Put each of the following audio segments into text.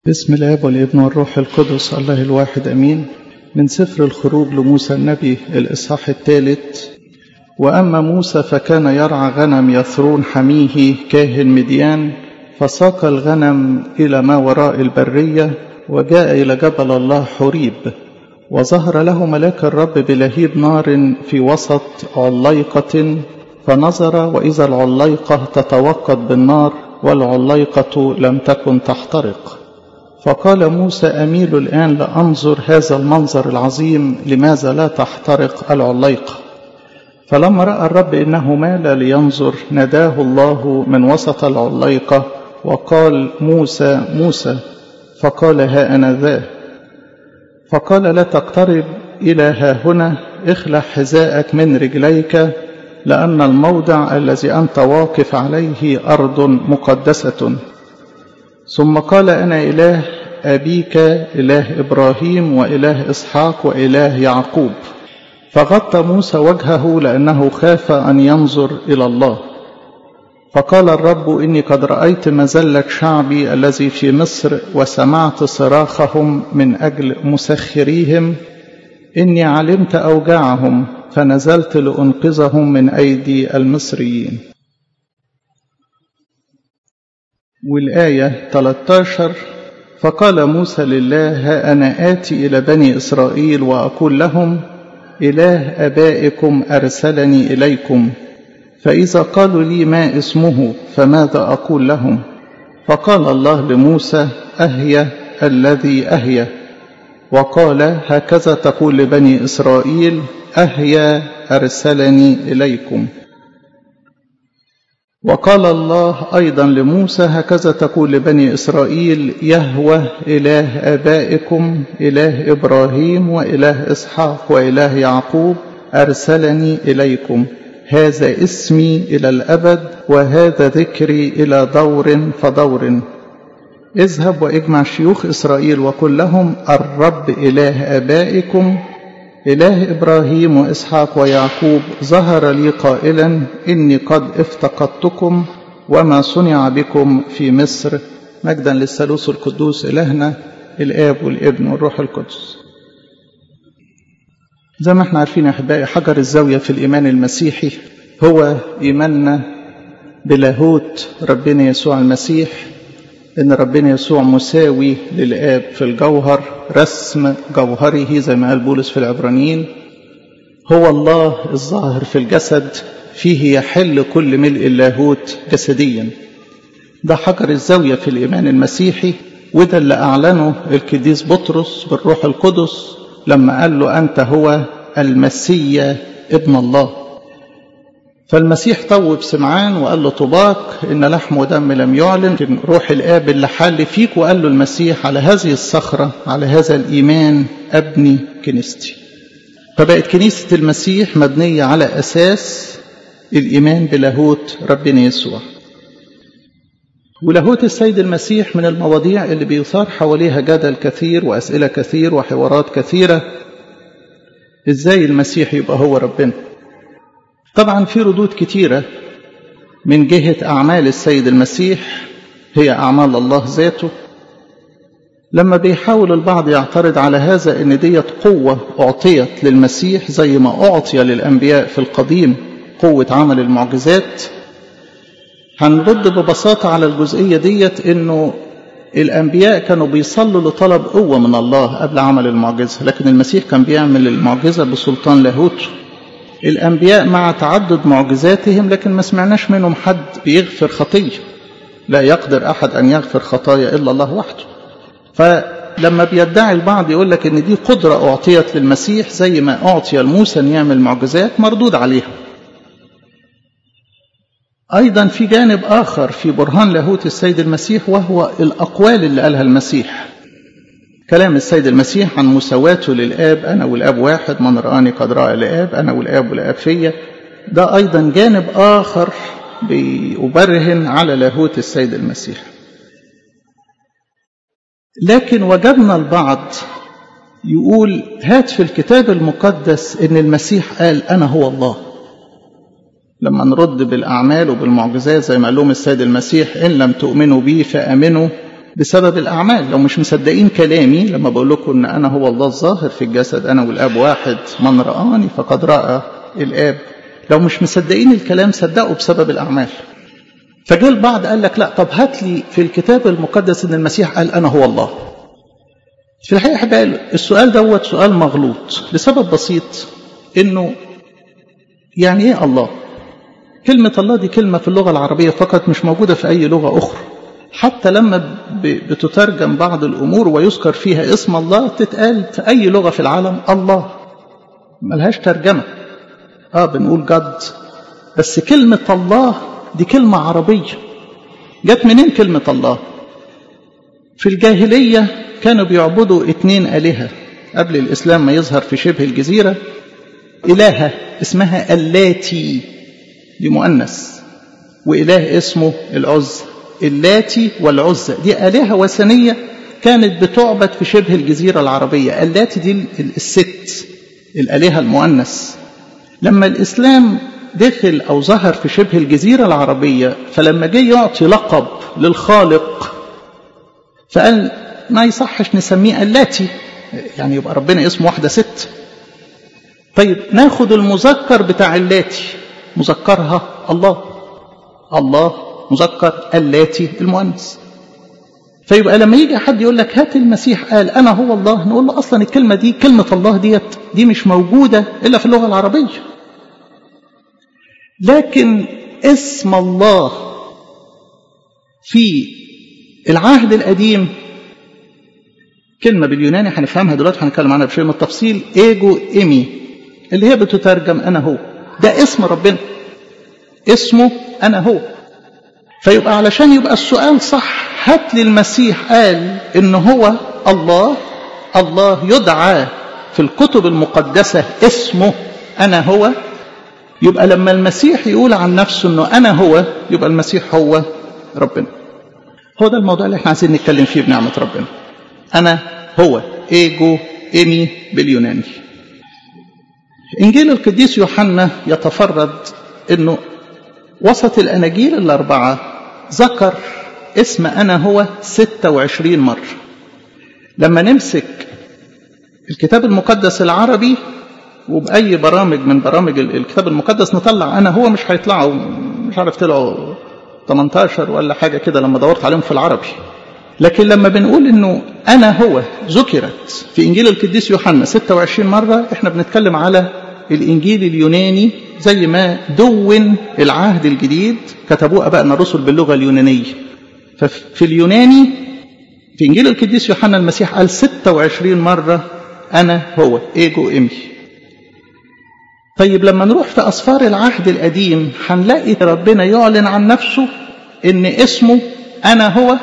بسم الاب والابن والروح القدس الله الواحد امين من سفر الخروج لموسى النبي الاصحاح الثالث واما موسى فكان يرعى غنم يثرون حميه كاهن مديان فساق الغنم الى ما وراء البريه وجاء الى جبل الله حريب وظهر له ملاك الرب بلهيب نار في وسط عليقه فنظر واذا العليقه تتوقد بالنار والعليقه لم تكن تحترق فقال موسى أميل الآن لأنظر هذا المنظر العظيم لماذا لا تحترق العليقة فلما رأى الرب إنه مال لينظر ناداه الله من وسط العليقة وقال موسى موسى فقال ها أنا ذا فقال لا تقترب إلى ها هنا اخلع حذاءك من رجليك لأن الموضع الذي أنت واقف عليه أرض مقدسة ثم قال أنا إله أبيك إله إبراهيم وإله إسحاق وإله يعقوب فغطى موسى وجهه لأنه خاف أن ينظر إلى الله فقال الرب إني قد رأيت مزلة شعبي الذي في مصر وسمعت صراخهم من أجل مسخريهم إني علمت أوجاعهم فنزلت لأنقذهم من أيدي المصريين والآية 13 فقال موسى لله ها أنا آتي إلى بني إسرائيل وأقول لهم إله أبائكم أرسلني إليكم فإذا قالوا لي ما اسمه فماذا أقول لهم فقال الله لموسى أهي الذي أهي وقال هكذا تقول لبني إسرائيل أهيا أرسلني إليكم وقال الله أيضا لموسى هكذا تقول لبني إسرائيل يهوى إله آبائكم إله إبراهيم وإله إسحاق وإله يعقوب أرسلني إليكم هذا اسمي إلى الأبد وهذا ذكري إلى دور فدور اذهب واجمع شيوخ إسرائيل وقل لهم الرب إله آبائكم إله إبراهيم وإسحاق ويعقوب ظهر لي قائلا إني قد افتقدتكم وما صنع بكم في مصر مجدا للثالوث القدوس إلهنا الآب والابن والروح القدس زي ما احنا عارفين يا أحبائي حجر الزاوية في الإيمان المسيحي هو إيماننا بلاهوت ربنا يسوع المسيح إن ربنا يسوع مساوي للآب في الجوهر رسم جوهره زي ما قال بولس في العبرانيين هو الله الظاهر في الجسد فيه يحل كل ملء اللاهوت جسديا ده حجر الزاوية في الإيمان المسيحي وده اللي أعلنه القديس بطرس بالروح القدس لما قال له أنت هو المسيا ابن الله فالمسيح طوب سمعان وقال له طباك إن لحم ودم لم يعلن روح الآب اللي حل فيك وقال له المسيح على هذه الصخرة على هذا الإيمان أبني كنيستي فبقت كنيسة المسيح مبنية على أساس الإيمان بلاهوت ربنا يسوع ولاهوت السيد المسيح من المواضيع اللي بيثار حواليها جدل كثير وأسئلة كثير وحوارات كثيرة إزاي المسيح يبقى هو ربنا طبعا في ردود كتيرة من جهة أعمال السيد المسيح هي أعمال الله ذاته لما بيحاول البعض يعترض على هذا ان ديت قوة أعطيت للمسيح زي ما أعطي للأنبياء في القديم قوة عمل المعجزات هنرد ببساطة على الجزئية ديت انه الأنبياء كانوا بيصلوا لطلب قوة من الله قبل عمل المعجزة لكن المسيح كان بيعمل المعجزة بسلطان لاهوته الأنبياء مع تعدد معجزاتهم لكن ما سمعناش منهم حد بيغفر خطية لا يقدر أحد أن يغفر خطايا إلا الله وحده فلما بيدعي البعض يقول لك ان دي قدرة اعطيت للمسيح زي ما اعطي لموسى ان يعمل معجزات مردود عليها ايضا في جانب اخر في برهان لاهوت السيد المسيح وهو الاقوال اللي قالها المسيح كلام السيد المسيح عن مساواته للاب انا والاب واحد من رآني قد رأى الاب انا والاب والاب فيا ده ايضا جانب اخر بيبرهن على لاهوت السيد المسيح لكن وجدنا البعض يقول هات في الكتاب المقدس ان المسيح قال انا هو الله لما نرد بالاعمال وبالمعجزات زي ما قال لهم السيد المسيح ان لم تؤمنوا بي فامنوا بسبب الأعمال لو مش مصدقين كلامي لما بقول لكم أن أنا هو الله الظاهر في الجسد أنا والآب واحد من رآني فقد رأى الآب لو مش مصدقين الكلام صدقوا بسبب الأعمال فجاء البعض قال لك لا طب هات لي في الكتاب المقدس ان المسيح قال انا هو الله في الحقيقه احبائي السؤال دوت سؤال مغلوط لسبب بسيط انه يعني ايه الله كلمة الله دي كلمة في اللغة العربية فقط مش موجودة في أي لغة أخرى حتى لما بتترجم بعض الأمور ويذكر فيها اسم الله تتقال في أي لغة في العالم الله ملهاش ترجمة آه بنقول جد بس كلمة الله دي كلمة عربية جت منين كلمة الله في الجاهلية كانوا بيعبدوا اتنين آلهة قبل الإسلام ما يظهر في شبه الجزيرة إلهة اسمها اللاتي دي مؤنث وإله اسمه العزة اللاتي والعزة دي آلهة وثنية كانت بتعبد في شبه الجزيرة العربية اللاتي دي الست الآلهة المؤنث لما الإسلام دخل أو ظهر في شبه الجزيرة العربية فلما جه يعطي لقب للخالق فقال ما يصحش نسميه اللاتي يعني يبقى ربنا اسمه واحدة ست طيب ناخد المذكر بتاع اللاتي مذكرها الله الله مذكر اللاتي المؤنث فيبقى لما يجي حد يقول لك هات المسيح قال انا هو الله نقول له اصلا الكلمه دي كلمه الله ديت دي مش موجوده الا في اللغه العربيه لكن اسم الله في العهد القديم كلمة باليوناني هنفهمها دلوقتي هنتكلم عنها بشيء من التفصيل ايجو ايمي اللي هي بتترجم انا هو ده اسم ربنا اسمه انا هو فيبقى علشان يبقى السؤال صح هات لي المسيح قال ان هو الله الله يدعى في الكتب المقدسة اسمه انا هو يبقى لما المسيح يقول عن نفسه انه انا هو يبقى المسيح هو ربنا هو ده الموضوع اللي احنا عايزين نتكلم فيه بنعمة ربنا انا هو ايجو ايمي باليوناني انجيل القديس يوحنا يتفرد انه وسط الاناجيل الاربعه ذكر اسم انا هو 26 مره لما نمسك الكتاب المقدس العربي وبأي برامج من برامج الكتاب المقدس نطلع أنا هو مش هيطلعوا مش عارف طلعوا 18 ولا حاجة كده لما دورت عليهم في العربي لكن لما بنقول انه انا هو ذكرت في انجيل القديس يوحنا 26 مره احنا بنتكلم على الانجيل اليوناني زي ما دون العهد الجديد كتبوه ابائنا الرسل باللغه اليونانيه ففي اليوناني في انجيل القديس يوحنا المسيح قال 26 مره انا هو ايجو امي طيب لما نروح في اسفار العهد القديم هنلاقي ربنا يعلن عن نفسه ان اسمه انا هو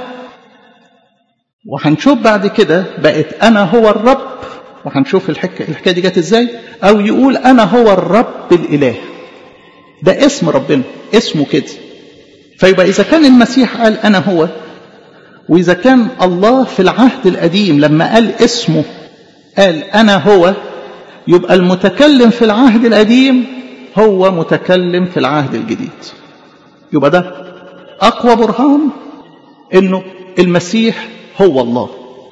وهنشوف بعد كده بقت انا هو الرب وهنشوف الحكايه الحكايه دي جت ازاي او يقول انا هو الرب الاله ده اسم ربنا اسمه كده فيبقى اذا كان المسيح قال انا هو واذا كان الله في العهد القديم لما قال اسمه قال انا هو يبقى المتكلم في العهد القديم هو متكلم في العهد الجديد يبقى ده اقوى برهان انه المسيح هو الله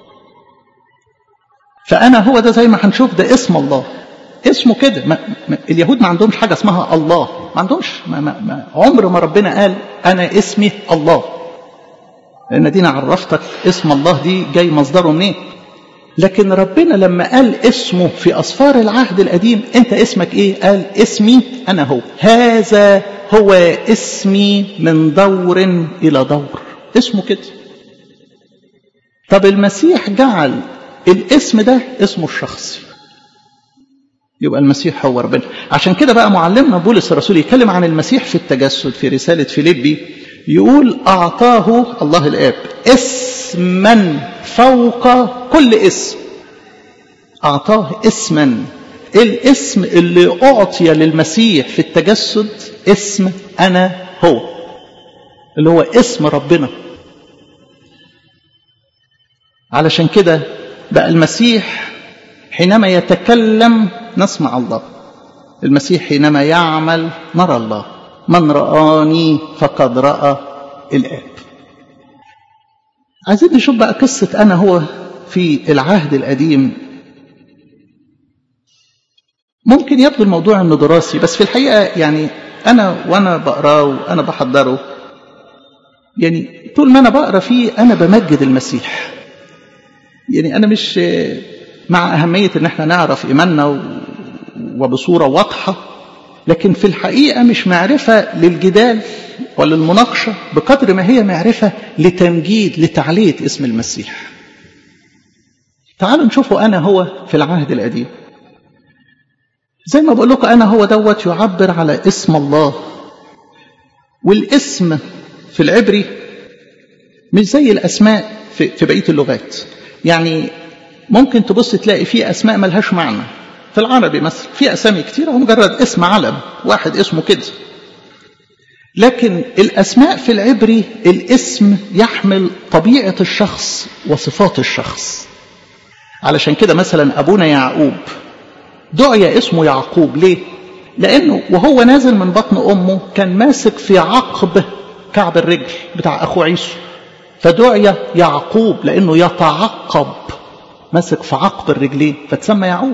فأنا هو ده زي ما هنشوف ده اسم الله اسمه كده ما ما اليهود ما عندهمش حاجة اسمها الله ما عندهمش ما ما ما عمر ما ربنا قال أنا اسمي الله لأن دينا عرفتك اسم الله دي جاي مصدره منين لكن ربنا لما قال اسمه في أسفار العهد القديم أنت اسمك إيه قال اسمي أنا هو هذا هو اسمي من دور إلى دور اسمه كده طب المسيح جعل الاسم ده اسمه الشخصي يبقى المسيح هو ربنا عشان كده بقى معلمنا بولس الرسول يتكلم عن المسيح في التجسد في رسالة فيليبي يقول أعطاه الله الآب اسما فوق كل اسم أعطاه اسما الاسم اللي أعطي للمسيح في التجسد اسم أنا هو اللي هو اسم ربنا علشان كده بقى المسيح حينما يتكلم نسمع الله المسيح حينما يعمل نرى الله من رآني فقد رأى الآب عايزين نشوف بقى قصة أنا هو في العهد القديم ممكن يبدو الموضوع انه دراسي بس في الحقيقة يعني أنا وأنا بقراه وأنا بحضره يعني طول ما أنا بقرا فيه أنا بمجد المسيح يعني أنا مش مع أهمية إن احنا نعرف إيماننا وبصورة واضحة لكن في الحقيقة مش معرفة للجدال ولا المناقشة بقدر ما هي معرفة لتمجيد لتعلية اسم المسيح تعالوا نشوفوا أنا هو في العهد القديم زي ما بقول لكم أنا هو دوت يعبر على اسم الله والاسم في العبري مش زي الأسماء في, في بقية اللغات يعني ممكن تبص تلاقي في أسماء ملهاش معنى في العربي مثلا في أسامي كتيرة ومجرد اسم علم واحد اسمه كده لكن الأسماء في العبري الاسم يحمل طبيعة الشخص وصفات الشخص علشان كده مثلا أبونا يعقوب دعي اسمه يعقوب ليه؟ لأنه وهو نازل من بطن أمه كان ماسك في عقب كعب الرجل بتاع أخوه عيسو فدعي يعقوب لأنه يتعقب ماسك في عقب الرجلين فتسمى يعقوب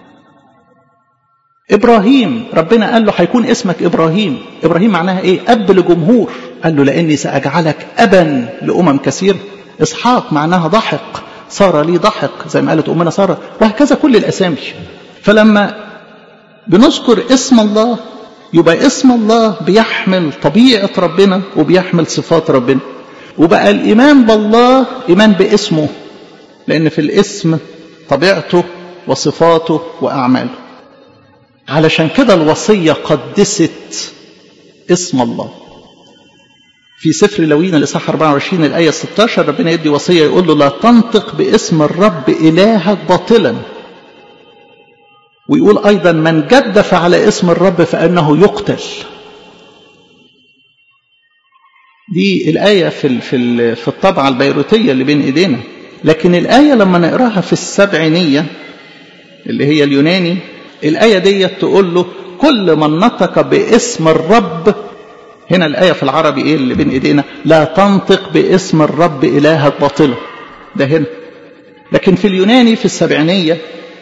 إبراهيم ربنا قال له هيكون اسمك إبراهيم إبراهيم معناها إيه أب لجمهور قال له لأني سأجعلك أبا لأمم كثير إسحاق معناها ضحك صار لي ضحك زي ما قالت أمنا سارة وهكذا كل الأسامي فلما بنذكر اسم الله يبقى اسم الله بيحمل طبيعة ربنا وبيحمل صفات ربنا وبقى الإيمان بالله إيمان باسمه لأن في الاسم طبيعته وصفاته وأعماله علشان كده الوصية قدست اسم الله في سفر لوين الإصحاح 24 الآية 16 ربنا يدي وصية يقول له لا تنطق باسم الرب إلهك باطلا ويقول أيضا من جدف على اسم الرب فإنه يقتل دي الآية في في في الطبعة البيروتية اللي بين إيدينا لكن الآية لما نقراها في السبعينية اللي هي اليوناني الآية دي تقول له كل من نطق باسم الرب هنا الآية في العربي إيه اللي بين إيدينا لا تنطق باسم الرب إلهك باطلا ده هنا لكن في اليوناني في السبعينية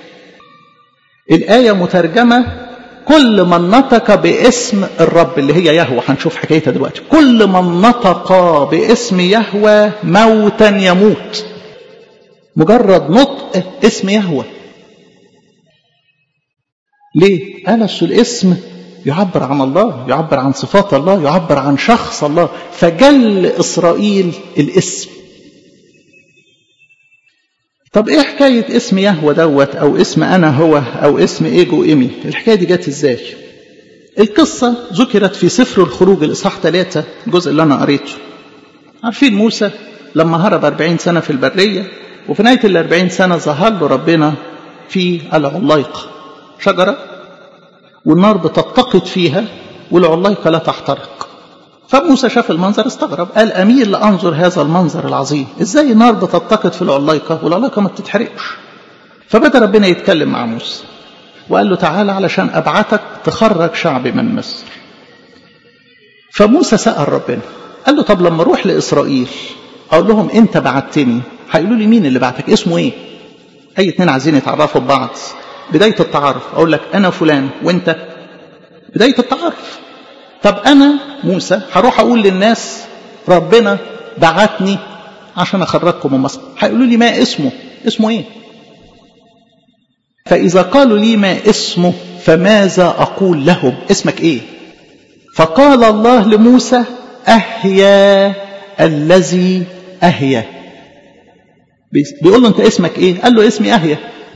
الآية مترجمة كل من نطق باسم الرب اللي هي يهوى هنشوف حكايتها دلوقتي كل من نطق باسم يهوى موتا يموت مجرد نطق اسم يهوى ليه؟ قال الاسم يعبر عن الله يعبر عن صفات الله يعبر عن شخص الله فجل إسرائيل الاسم طب ايه حكاية اسم يهوى دوت او اسم انا هو او اسم ايجو ايمي الحكاية دي جت ازاي القصة ذكرت في سفر الخروج الاصحاح ثلاثة الجزء اللي انا قريته عارفين موسى لما هرب 40 سنة في البرية وفي نهاية ال 40 سنة ظهر له ربنا في العلايقة شجرة والنار بتتقد فيها والعلايقة لا تحترق فموسى شاف المنظر استغرب قال أميل لأنظر هذا المنظر العظيم إزاي النار بتتقد في العلايقة والعلايقة ما بتتحرقش فبدأ ربنا يتكلم مع موسى وقال له تعالى علشان أبعتك تخرج شعبي من مصر فموسى سأل ربنا قال له طب لما أروح لإسرائيل أقول لهم أنت بعتني هيقولوا لي مين اللي بعتك اسمه إيه أي اتنين عايزين يتعرفوا ببعض بداية التعارف أقول لك أنا فلان وأنت بداية التعارف طب أنا موسى هروح أقول للناس ربنا بعتني عشان أخرجكم من مصر هيقولوا لي ما اسمه اسمه إيه فإذا قالوا لي ما اسمه فماذا أقول لهم اسمك إيه فقال الله لموسى أهيا الذي أهيا بيقول له أنت اسمك إيه قال له اسمي أهيا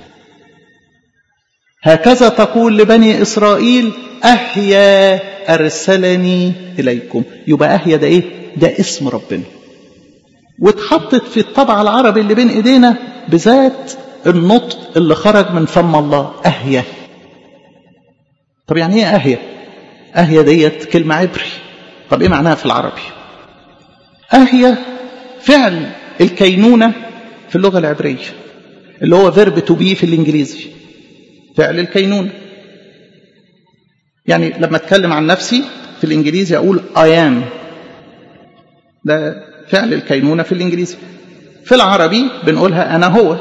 هكذا تقول لبني إسرائيل أهيا أرسلني إليكم يبقى أهيا ده إيه ده اسم ربنا واتحطت في الطبع العربي اللي بين إيدينا بذات النطق اللي خرج من فم الله أهيا طب يعني إيه أهيا أهيا ديت كلمة عبري طب إيه معناها في العربي أهيا فعل الكينونة في اللغة العبرية اللي هو فيرب تو بي في الإنجليزي فعل الكينونة يعني لما اتكلم عن نفسي في الانجليزي اقول I am ده فعل الكينونة في الانجليزي في العربي بنقولها أنا هو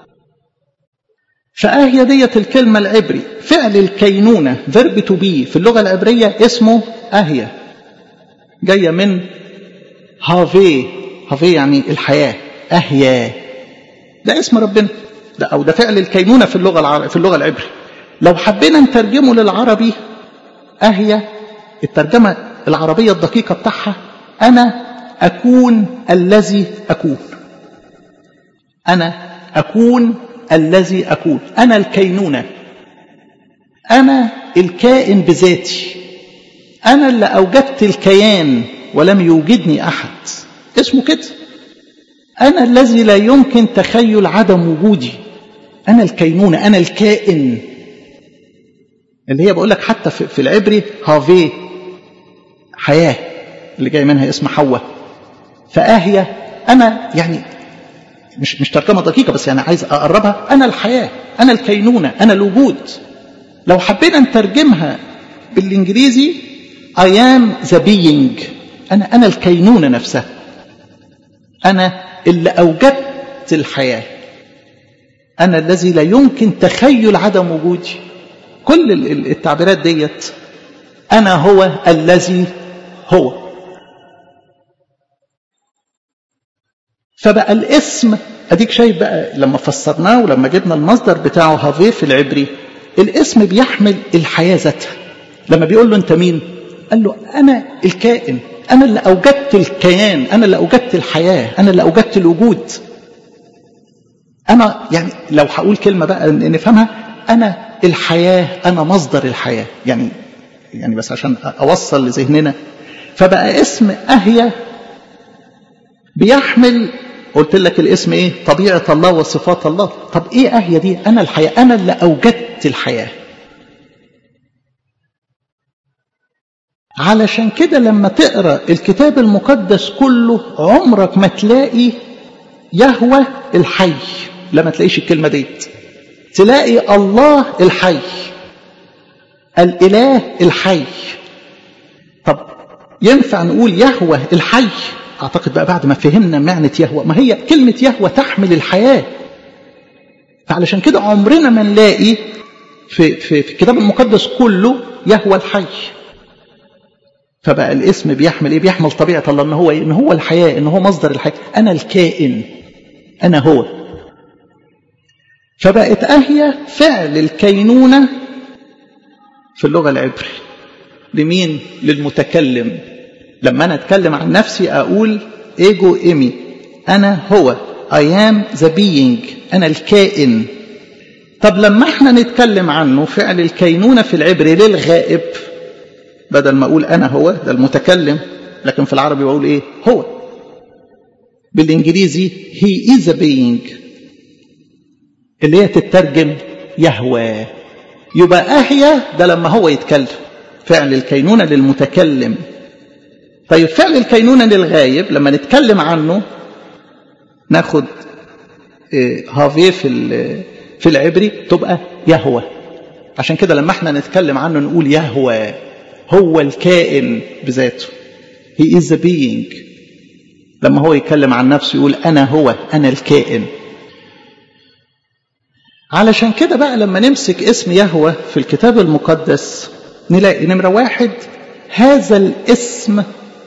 فأهي ديت الكلمة العبري فعل الكينونة verb to be في اللغة العبرية اسمه أهيا جاية من هافي هافي يعني الحياة أهيا ده اسم ربنا ده أو ده فعل الكينونة في اللغة العربية في اللغة العبري لو حبينا نترجمه للعربي أهيا الترجمة العربية الدقيقة بتاعها أنا أكون الذي أكون أنا أكون الذي أكون أنا الكينونة أنا الكائن بذاتي أنا اللي أوجدت الكيان ولم يوجدني أحد اسمه كده أنا الذي لا يمكن تخيل عدم وجودي أنا الكينونة أنا الكائن اللي هي بقول لك حتى في العبري هافي حياة اللي جاي منها اسم حواء فآهية أنا يعني مش مش ترجمة دقيقة بس يعني عايز أقربها أنا الحياة أنا الكينونة أنا الوجود لو حبينا نترجمها بالإنجليزي I am the being أنا أنا الكينونة نفسها أنا اللي أوجدت الحياة أنا الذي لا يمكن تخيل عدم وجودي كل التعبيرات ديت أنا هو الذي هو فبقى الاسم اديك شايف بقى لما فسرناه ولما جبنا المصدر بتاعه هافي في العبري الاسم بيحمل الحياه ذاتها لما بيقول له انت مين قال له انا الكائن انا اللي اوجدت الكيان انا اللي اوجدت الحياه انا اللي اوجدت الوجود انا يعني لو هقول كلمه بقى نفهمها انا الحياه انا مصدر الحياه يعني يعني بس عشان اوصل لذهننا فبقى اسم اهيا بيحمل قلت لك الاسم ايه طبيعة الله وصفات الله طب ايه اهيا دي انا الحياة انا اللي اوجدت الحياة علشان كده لما تقرا الكتاب المقدس كله عمرك ما تلاقي يهوى الحي لما تلاقيش الكلمة ديت تلاقي الله الحي الاله الحي طب ينفع نقول يهوى الحي اعتقد بقى بعد ما فهمنا معنى يهوى ما هي كلمة يهوى تحمل الحياة فعلشان كده عمرنا ما نلاقي في, في, في الكتاب المقدس كله يهوى الحي فبقى الاسم بيحمل ايه بيحمل طبيعة الله ان هو إيه؟ ان هو الحياة ان هو مصدر الحياة انا الكائن انا هو فبقت اهية فعل الكينونة في اللغة العبري لمين للمتكلم لما أنا أتكلم عن نفسي أقول إيجو إيمي أنا هو I am the being أنا الكائن طب لما احنا نتكلم عنه فعل الكينونة في العبري للغائب بدل ما أقول أنا هو ده المتكلم لكن في العربي بقول إيه هو بالإنجليزي he is a being اللي هي تترجم يهوى يبقى أهيا ده لما هو يتكلم فعل الكينونة للمتكلم طيب فعل الكينونة للغايب لما نتكلم عنه ناخد هافي في في العبري تبقى يهوى عشان كده لما احنا نتكلم عنه نقول يهوى هو الكائن بذاته he is the being لما هو يتكلم عن نفسه يقول انا هو انا الكائن علشان كده بقى لما نمسك اسم يهوى في الكتاب المقدس نلاقي نمرة واحد هذا الاسم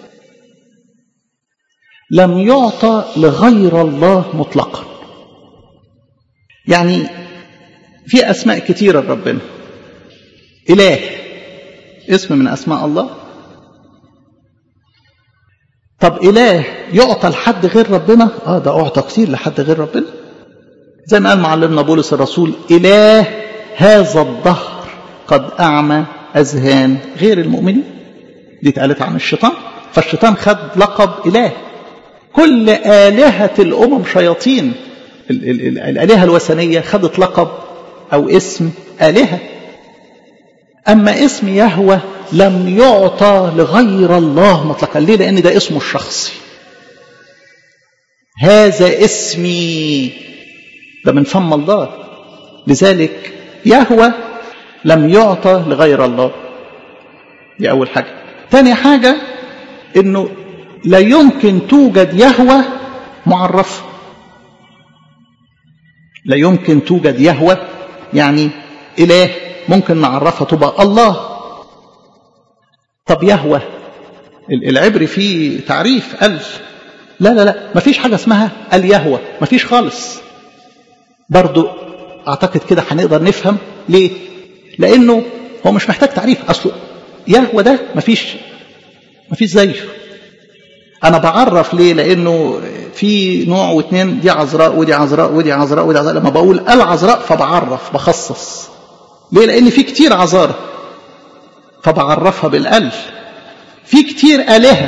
لم يعطى لغير الله مطلقا يعني في أسماء كتيرة لربنا إله اسم من أسماء الله طب إله يعطى لحد غير ربنا آه ده أعطى كتير لحد غير ربنا زي ما قال معلمنا بولس الرسول إله هذا الدهر قد أعمى أذهان غير المؤمنين دي اتقالت عن الشيطان فالشيطان خد لقب إله كل آلهة الأمم شياطين ال ال ال الآلهة الوثنية خدت لقب أو اسم آلهة أما اسم يهوى لم يعطى لغير الله مطلقا ليه لأن ده اسمه الشخصي هذا اسمي ده من فم الله لذلك يهوى لم يعطى لغير الله دي أول حاجة تاني حاجة إنه لا يمكن توجد يهوى معرفة لا يمكن توجد يهوى يعني إله ممكن نعرفها تبقى الله طب يهوى العبري فيه تعريف ال لا لا لا مفيش حاجة اسمها اليهوى مفيش خالص برضو أعتقد كده هنقدر نفهم ليه لأنه هو مش محتاج تعريف أصله يهوى ده مفيش مفيش زيه أنا بعرف ليه لأنه في نوع واثنين دي عذراء ودي عذراء ودي عذراء ودي عذراء لما بقول العذراء فبعرف بخصص ليه لأن في كتير عذارى فبعرفها بالأل في كتير آلهة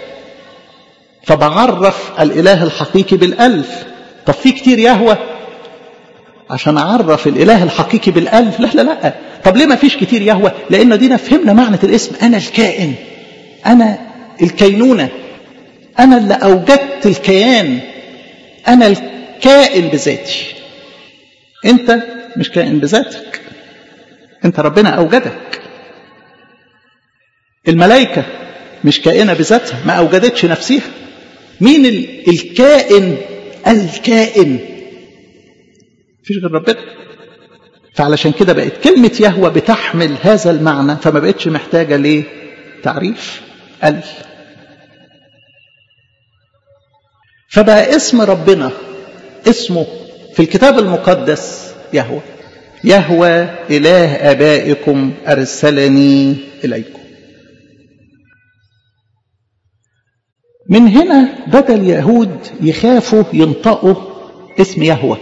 فبعرف الإله الحقيقي بالألف طب في كتير يهوى عشان أعرف الإله الحقيقي بالألف لا لا لا طب ليه ما فيش كتير يهوى لأن دينا فهمنا معنى الاسم أنا الكائن أنا الكينونة أنا اللي أوجدت الكيان أنا الكائن بذاتي أنت مش كائن بذاتك أنت ربنا أوجدك الملائكة مش كائنة بذاتها ما أوجدتش نفسها مين الكائن الكائن مفيش غير ربنا فعلشان كده بقت كلمة يهوى بتحمل هذا المعنى فما بقتش محتاجة ليه تعريف ال فبقى اسم ربنا اسمه في الكتاب المقدس يهوى يهوى إله آبائكم أرسلني إليكم من هنا بدا اليهود يخافوا ينطقوا اسم يهوى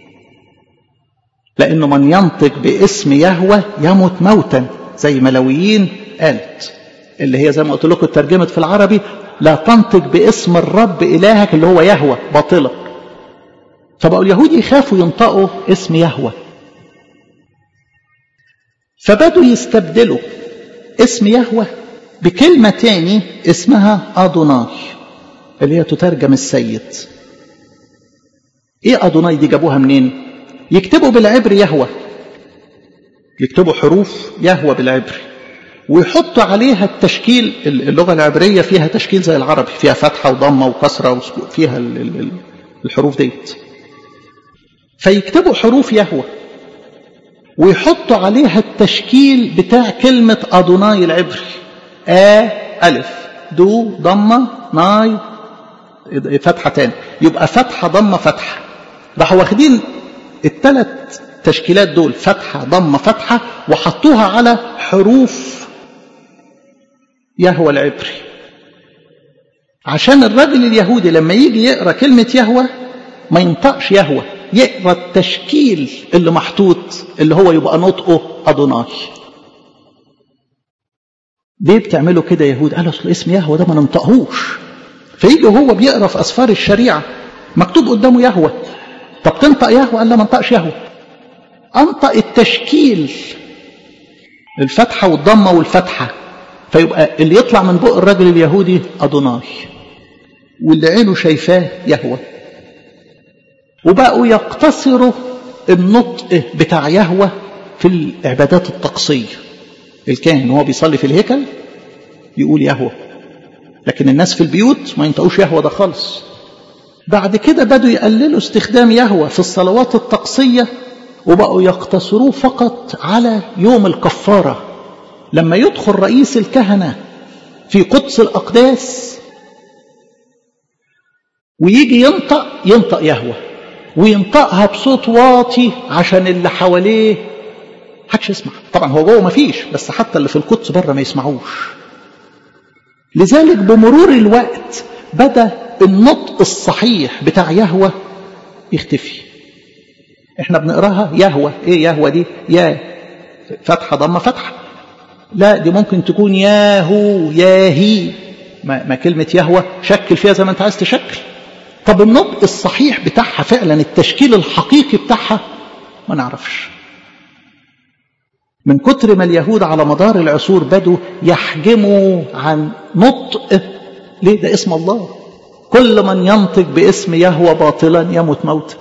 لأنه من ينطق باسم يهوى يموت موتا زي ملويين قالت اللي هي زي ما قلت لكم اترجمت في العربي لا تنطق باسم الرب إلهك اللي هو يهوى باطلا فبقوا اليهود يخافوا ينطقوا اسم يهوى فبدوا يستبدلوا اسم يهوى بكلمة تاني اسمها أدوناي اللي هي تترجم السيد ايه أدوناي دي جابوها منين يكتبوا بالعبر يهوى يكتبوا حروف يهوى بالعبر ويحطوا عليها التشكيل اللغة العبرية فيها تشكيل زي العربي فيها فتحة وضمة وكسرة فيها الحروف ديت فيكتبوا حروف يهوى ويحطوا عليها التشكيل بتاع كلمة أدوناي العبري آ ألف دو ضمة ناي فتحة تاني يبقى فتحة ضمة فتحة راحوا واخدين الثلاث تشكيلات دول فتحة ضمة فتحة وحطوها على حروف يهوى العبري عشان الراجل اليهودي لما يجي يقرا كلمة يهوى ما ينطقش يهوى يقرا التشكيل اللي محطوط اللي هو يبقى نطقه أدوناي ليه بتعملوا كده يهود قالوا اصل اسم يهوى ده ما ننطقهوش فيجي هو بيقرا في اسفار الشريعه مكتوب قدامه يهوى طب تنطق يهوى قال لا ما انطقش يهوى انطق التشكيل الفتحه والضمه والفتحه فيبقى اللي يطلع من بق الرجل اليهودي ادوناي واللي عينه شايفاه يهوى وبقوا يقتصروا النطق بتاع يهوى في العبادات الطقسيه الكاهن وهو بيصلي في الهيكل يقول يهوى لكن الناس في البيوت ما ينطقوش يهوى ده خالص بعد كده بدوا يقللوا استخدام يهوى في الصلوات الطقسية وبقوا يقتصروه فقط على يوم الكفارة لما يدخل رئيس الكهنة في قدس الأقداس ويجي ينطق ينطق يهوى وينطقها بصوت واطي عشان اللي حواليه حدش يسمع طبعا هو جوه ما فيش بس حتى اللي في القدس بره ما يسمعوش لذلك بمرور الوقت بدا النطق الصحيح بتاع يهوى يختفي احنا بنقراها يهوى ايه يهوى دي يا فتحه ضمه فتحه لا دي ممكن تكون ياهو ياهي ما, ما كلمه يهوى شكل فيها زي ما انت عايز تشكل طب النطق الصحيح بتاعها فعلا التشكيل الحقيقي بتاعها ما نعرفش من كتر ما اليهود على مدار العصور بدوا يحجموا عن نطق ليه ده اسم الله كل من ينطق باسم يهوى باطلا يموت موتا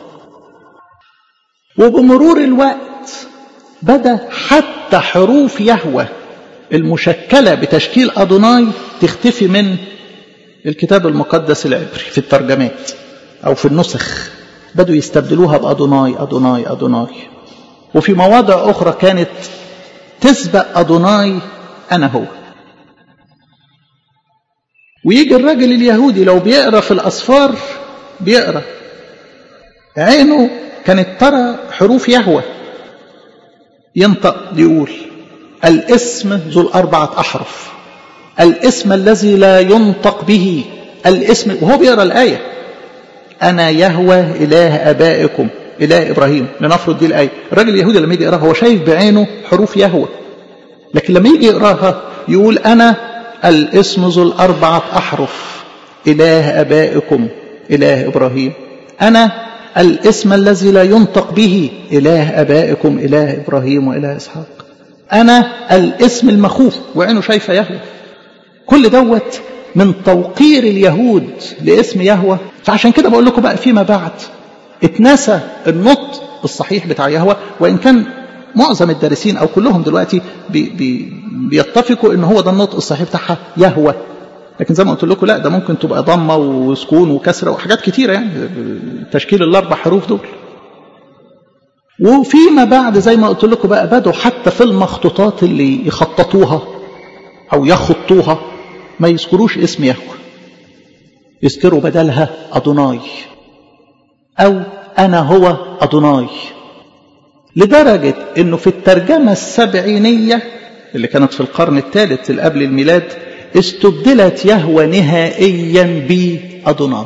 وبمرور الوقت بدا حتى حروف يهوى المشكلة بتشكيل أدوناي تختفي من الكتاب المقدس العبري في الترجمات أو في النسخ بدوا يستبدلوها بأدوناي أدوناي أدوناي وفي مواضع أخرى كانت تسبق أدوناي أنا هو ويجي الراجل اليهودي لو بيقرا في الأصفار بيقرا عينه كانت ترى حروف يهوى ينطق يقول الاسم ذو الأربعة أحرف الاسم الذي لا ينطق به الاسم وهو بيقرا الآية أنا يهوى إله آبائكم إله إبراهيم لنفرض دي الآية الراجل اليهودي لما يجي يقراها هو شايف بعينه حروف يهوى لكن لما يجي يقراها يقول أنا الاسم ذو الأربعة أحرف إله آبائكم إله إبراهيم أنا الاسم الذي لا ينطق به إله آبائكم إله إبراهيم وإله إسحاق أنا الاسم المخوف وعينه شايفة يهوى كل دوت من توقير اليهود لاسم يهوى فعشان كده بقول لكم بقى فيما بعد اتنسى النطق الصحيح بتاع يهوى وإن كان معظم الدارسين أو كلهم دلوقتي بي بي بيتفقوا إن هو ده النطق الصحيح بتاعها يهوى لكن زي ما قلت لكم لا ده ممكن تبقى ضمه وسكون وكسره وحاجات كتيره يعني تشكيل الاربع حروف دول وفيما بعد زي ما قلت لكم بقى بدوا حتى في المخطوطات اللي يخططوها او يخطوها ما يذكروش اسم يهوه يذكروا بدلها ادوناي او انا هو ادوناي لدرجه انه في الترجمه السبعينيه اللي كانت في القرن الثالث اللي قبل الميلاد استبدلت يهوى نهائيا بأدوناي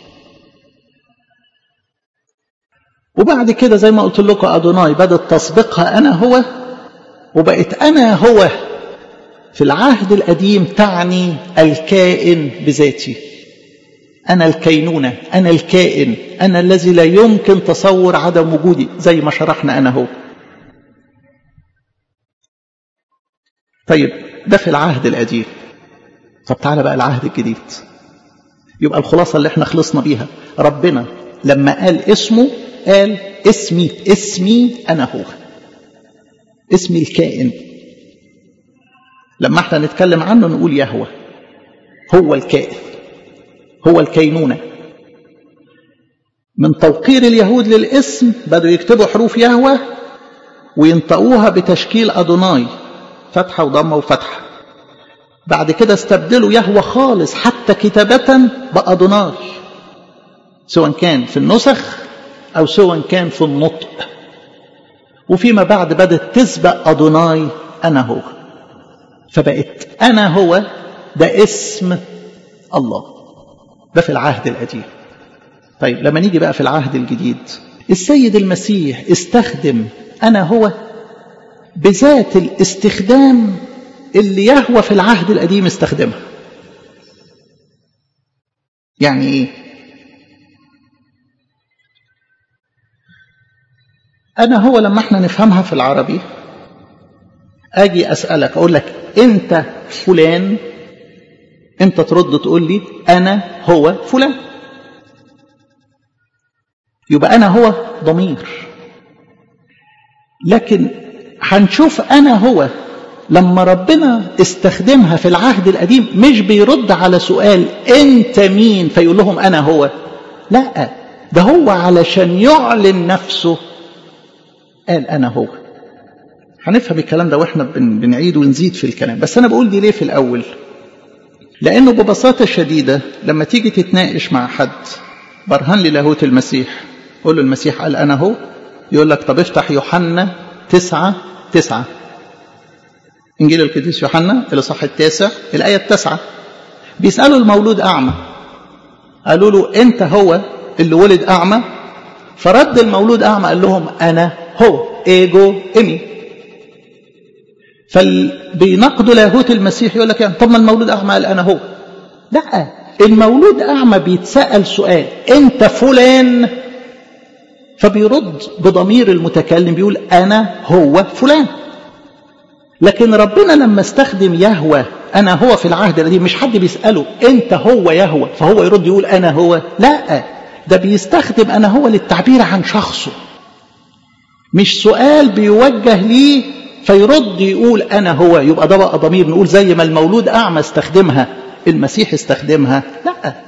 وبعد كده زي ما قلت لكم أدوناي بدأت تسبقها أنا هو وبقت أنا هو في العهد القديم تعني الكائن بذاتي أنا الكينونة أنا الكائن أنا الذي لا يمكن تصور عدم وجودي زي ما شرحنا أنا هو طيب ده في العهد القديم طب تعالى بقى العهد الجديد يبقى الخلاصة اللي احنا خلصنا بيها ربنا لما قال اسمه قال اسمي اسمي أنا هو اسمي الكائن لما احنا نتكلم عنه نقول يهوى هو الكائن هو الكينونة من توقير اليهود للاسم بدوا يكتبوا حروف يهوى وينطقوها بتشكيل أدوناي فتحة وضمة وفتحة بعد كده استبدلوا يهوى خالص حتى كتابة بأدوناي سواء كان في النسخ أو سواء كان في النطق وفيما بعد بدأت تسبق أدوناي أنا هو فبقت أنا هو ده اسم الله ده في العهد القديم طيب لما نيجي بقى في العهد الجديد السيد المسيح استخدم أنا هو بذات الاستخدام اللي يهوى في العهد القديم استخدمها يعني ايه انا هو لما احنا نفهمها في العربي اجي اسالك اقول لك انت فلان انت ترد تقول لي انا هو فلان يبقى انا هو ضمير لكن هنشوف انا هو لما ربنا استخدمها في العهد القديم مش بيرد على سؤال انت مين فيقول لهم انا هو لا ده هو علشان يعلن نفسه قال انا هو هنفهم الكلام ده واحنا بنعيد ونزيد في الكلام بس انا بقول دي ليه في الاول لانه ببساطه شديده لما تيجي تتناقش مع حد برهن لي لاهوت المسيح قول له المسيح قال انا هو يقول لك طب افتح يوحنا تسعة تسعة إنجيل القديس يوحنا الإصحاح التاسع الآية التاسعة بيسألوا المولود أعمى قالوا له أنت هو اللي ولد أعمى فرد المولود أعمى قال لهم أنا هو إيجو إمي فبينقدوا لاهوت المسيح يقول لك يعني طب ما المولود أعمى قال أنا هو لا المولود أعمى بيتسأل سؤال أنت فلان فبيرد بضمير المتكلم بيقول أنا هو فلان لكن ربنا لما استخدم يهوى أنا هو في العهد القديم مش حد بيسأله أنت هو يهوى فهو يرد يقول أنا هو لا ده بيستخدم أنا هو للتعبير عن شخصه مش سؤال بيوجه ليه فيرد يقول أنا هو يبقى ده بقى ضمير نقول زي ما المولود أعمى استخدمها المسيح استخدمها لا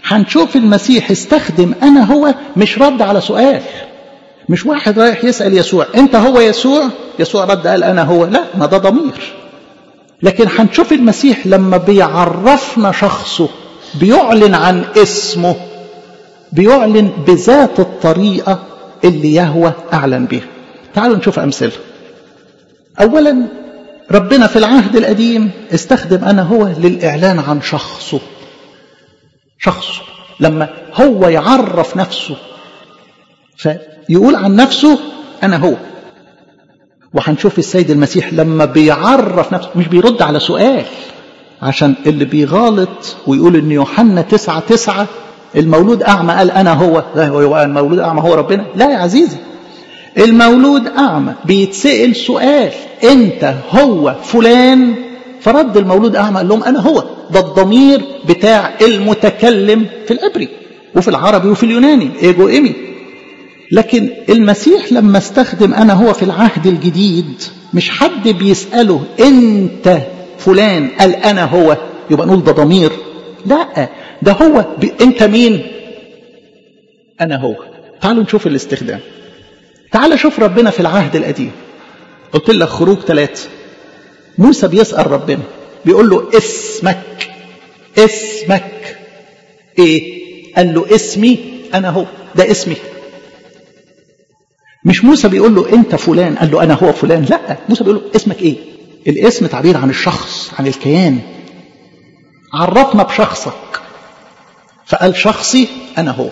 هنشوف المسيح استخدم أنا هو مش رد على سؤال مش واحد رايح يسأل يسوع أنت هو يسوع يسوع رد قال أنا هو لا ما ده ضمير لكن هنشوف المسيح لما بيعرفنا شخصه بيعلن عن اسمه بيعلن بذات الطريقة اللي يهوى أعلن بها تعالوا نشوف أمثلة أولا ربنا في العهد القديم استخدم أنا هو للإعلان عن شخصه شخصه لما هو يعرف نفسه فيقول عن نفسه أنا هو وهنشوف السيد المسيح لما بيعرف نفسه مش بيرد على سؤال عشان اللي بيغالط ويقول ان يوحنا تسعة تسعة المولود أعمى قال أنا هو لا هو المولود أعمى هو ربنا لا يا عزيزي المولود أعمى بيتسأل سؤال أنت هو فلان فرد المولود أعمى قال لهم أنا هو ده الضمير بتاع المتكلم في العبري وفي العربي وفي اليوناني إيجو إيمي لكن المسيح لما استخدم أنا هو في العهد الجديد مش حد بيسأله أنت فلان قال أنا هو يبقى نقول ده ضمير لا ده هو ب... أنت مين أنا هو تعالوا نشوف الاستخدام تعال شوف ربنا في العهد القديم قلت لك خروج ثلاثة موسى بيسأل ربنا بيقول له اسمك اسمك ايه قال له اسمي انا هو ده اسمي مش موسى بيقول له انت فلان قال له انا هو فلان لا موسى بيقول له اسمك ايه الاسم تعبير عن الشخص عن الكيان عرفنا بشخصك فقال شخصي انا هو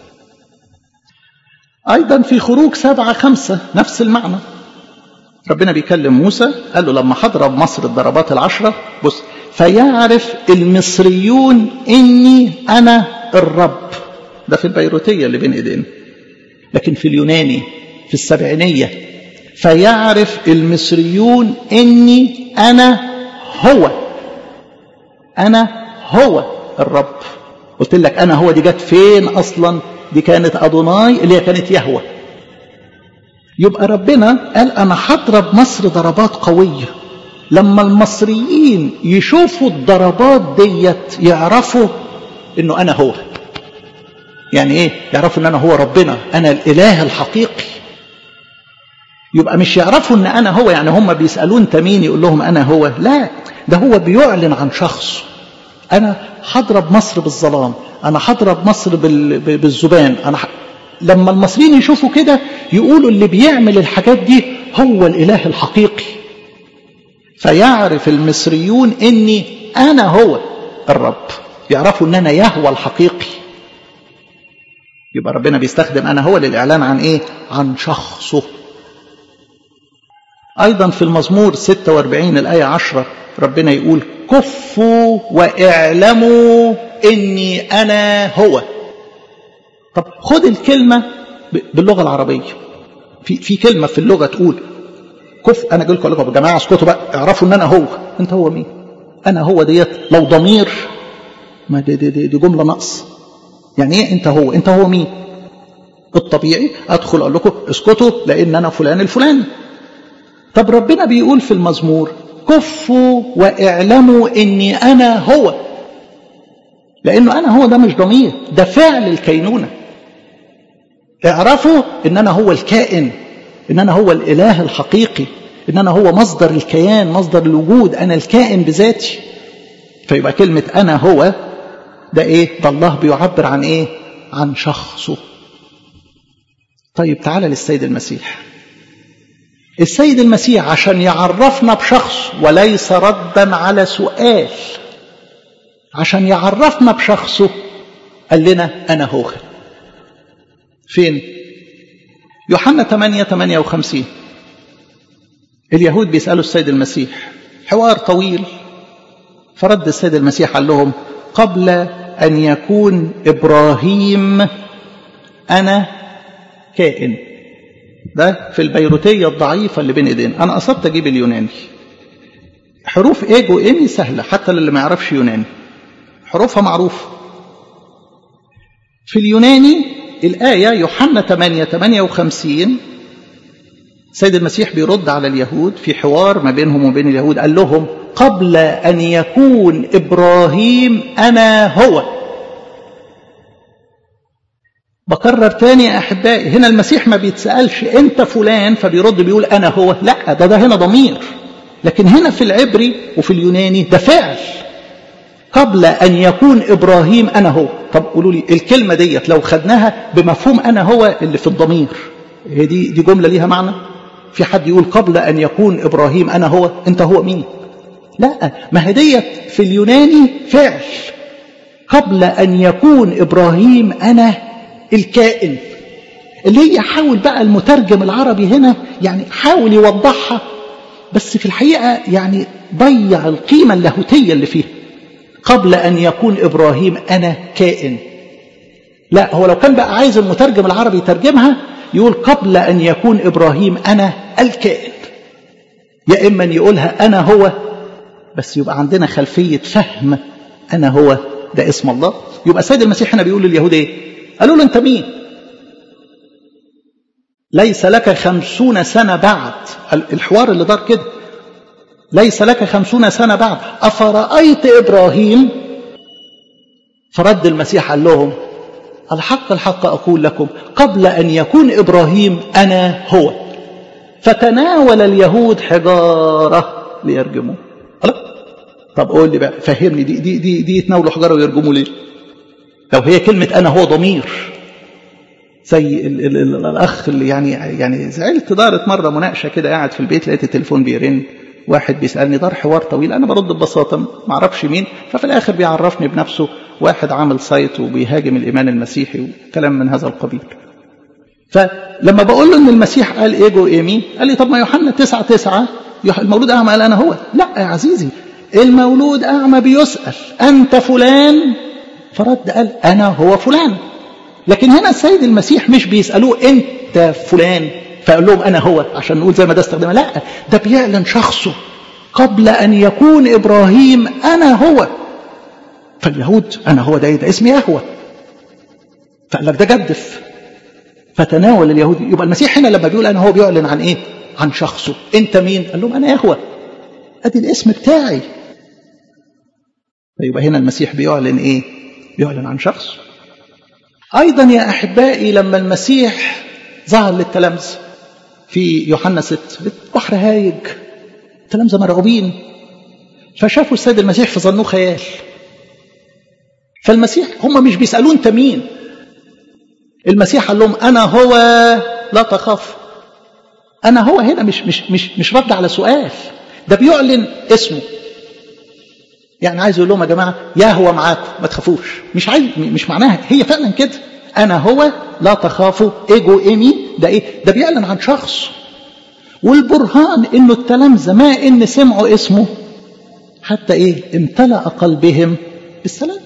ايضا في خروج سبعة خمسة نفس المعنى ربنا بيكلم موسى قال له لما هضرب مصر الضربات العشرة بص فيعرف المصريون اني انا الرب ده في البيروتية اللي بين ايدينا لكن في اليوناني في السبعينية فيعرف المصريون اني انا هو انا هو الرب قلت لك انا هو دي جت فين اصلا دي كانت ادوناي اللي هي كانت يهوه يبقى ربنا قال انا هضرب مصر ضربات قويه لما المصريين يشوفوا الضربات ديت يعرفوا انه انا هو يعني ايه يعرفوا ان انا هو ربنا انا الاله الحقيقي يبقى مش يعرفوا ان انا هو يعني هم بيسالون انت مين يقول لهم انا هو لا ده هو بيعلن عن شخصه انا هضرب مصر بالظلام انا هضرب مصر بالذبان انا ح... لما المصريين يشوفوا كده يقولوا اللي بيعمل الحاجات دي هو الاله الحقيقي فيعرف المصريون اني انا هو الرب يعرفوا ان انا يهوى الحقيقي يبقى ربنا بيستخدم انا هو للاعلان عن ايه عن شخصه ايضا في المزمور 46 الايه 10 ربنا يقول كفوا واعلموا اني انا هو طب خد الكلمه باللغه العربيه في في كلمه في اللغه تقول كف انا اقول لكم يا جماعه اسكتوا بقى اعرفوا ان انا هو انت هو مين انا هو ديت لو ضمير ما دي, دي, دي, دي جمله نقص يعني ايه انت هو انت هو مين الطبيعي ادخل اقول لكم اسكتوا لان انا فلان الفلاني طب ربنا بيقول في المزمور كفوا واعلموا اني انا هو لانه انا هو ده مش ضمير ده فعل الكينونه اعرفوا ان انا هو الكائن ان انا هو الاله الحقيقي ان انا هو مصدر الكيان مصدر الوجود انا الكائن بذاتي فيبقى كلمه انا هو ده ايه ده الله بيعبر عن ايه عن شخصه طيب تعالى للسيد المسيح السيد المسيح عشان يعرفنا بشخص وليس ردا على سؤال عشان يعرفنا بشخصه قال لنا أنا هو فين يوحنا 8 58 اليهود بيسألوا السيد المسيح حوار طويل فرد السيد المسيح قال لهم قبل أن يكون إبراهيم أنا كائن ده في البيروتية الضعيفة اللي بين ايدينا أنا قصدت أجيب اليوناني حروف إيجو إيمي سهلة حتى للي ما يعرفش يوناني حروفها معروفة في اليوناني الآية يوحنا 8 58 سيد المسيح بيرد على اليهود في حوار ما بينهم وبين اليهود قال لهم قبل أن يكون إبراهيم أنا هو بكرر تاني يا أحبائي هنا المسيح ما بيتسألش أنت فلان فبيرد بيقول أنا هو لا ده ده هنا ضمير لكن هنا في العبري وفي اليوناني ده فعل قبل أن يكون إبراهيم أنا هو طب قولوا لي الكلمة ديت لو خدناها بمفهوم أنا هو اللي في الضمير هي دي دي جملة ليها معنى في حد يقول قبل أن يكون إبراهيم أنا هو أنت هو مين لا ما هي ديت في اليوناني فعل قبل أن يكون إبراهيم أنا الكائن اللي هي حاول بقى المترجم العربي هنا يعني حاول يوضحها بس في الحقيقة يعني ضيع القيمة اللاهوتية اللي فيها قبل أن يكون إبراهيم أنا كائن لا هو لو كان بقى عايز المترجم العربي يترجمها يقول قبل أن يكون إبراهيم أنا الكائن يا إما أن يقولها أنا هو بس يبقى عندنا خلفية فهم أنا هو ده اسم الله يبقى السيد المسيح هنا بيقول لليهود إيه قالوا له أنت مين ليس لك خمسون سنة بعد الحوار اللي دار كده ليس لك خمسون سنة بعد أفرأيت إبراهيم فرد المسيح قال لهم الحق الحق أقول لكم قبل أن يكون إبراهيم أنا هو فتناول اليهود حجارة ليرجموه طب قول لي بقى فهمني دي دي دي, دي يتناولوا حجارة ويرجموا ليه لو هي كلمة أنا هو ضمير زي ال ال ال الأخ اللي يعني يعني زعلت دارت مرة مناقشة كده قاعد في البيت لقيت التليفون بيرن واحد بيسألني دار حوار طويل أنا برد ببساطة ما اعرفش مين ففي الآخر بيعرفني بنفسه واحد عامل سايت وبيهاجم الإيمان المسيحي وكلام من هذا القبيل فلما بقول له إن المسيح قال إيجو إيمي قال لي طب ما يوحنا تسعة تسعة المولود أعمى قال أنا هو لا يا عزيزي المولود أعمى بيسأل أنت فلان فرد قال أنا هو فلان لكن هنا السيد المسيح مش بيسألوه أنت فلان فقال لهم أنا هو عشان نقول زي ما ده استخدمها لا ده بيعلن شخصه قبل أن يكون إبراهيم أنا هو فاليهود أنا هو ده, ده اسم يهوى فقال لك ده جدف فتناول اليهود يبقى المسيح هنا لما بيقول أنا هو بيعلن عن إيه عن شخصه أنت مين قال لهم أنا يهوى أدي الاسم بتاعي فيبقى هنا المسيح بيعلن إيه بيعلن عن شخصه أيضا يا أحبائي لما المسيح ظهر للتلامذة في يوحنا 6 بحر هايج التلامذة مرعوبين فشافوا السيد المسيح فظنوه خيال فالمسيح هم مش بيسألوه أنت مين المسيح قال لهم أنا هو لا تخاف أنا هو هنا مش مش مش مش رد على سؤال ده بيعلن اسمه يعني عايز يقول لهم يا جماعه يا هو معاكم ما تخافوش مش عايز مش معناها هي فعلا كده انا هو لا تخافوا ايجو ايمي ده ايه ده بيعلن عن شخص والبرهان انه التلامذه ما ان سمعوا اسمه حتى ايه امتلأ قلبهم بالسلام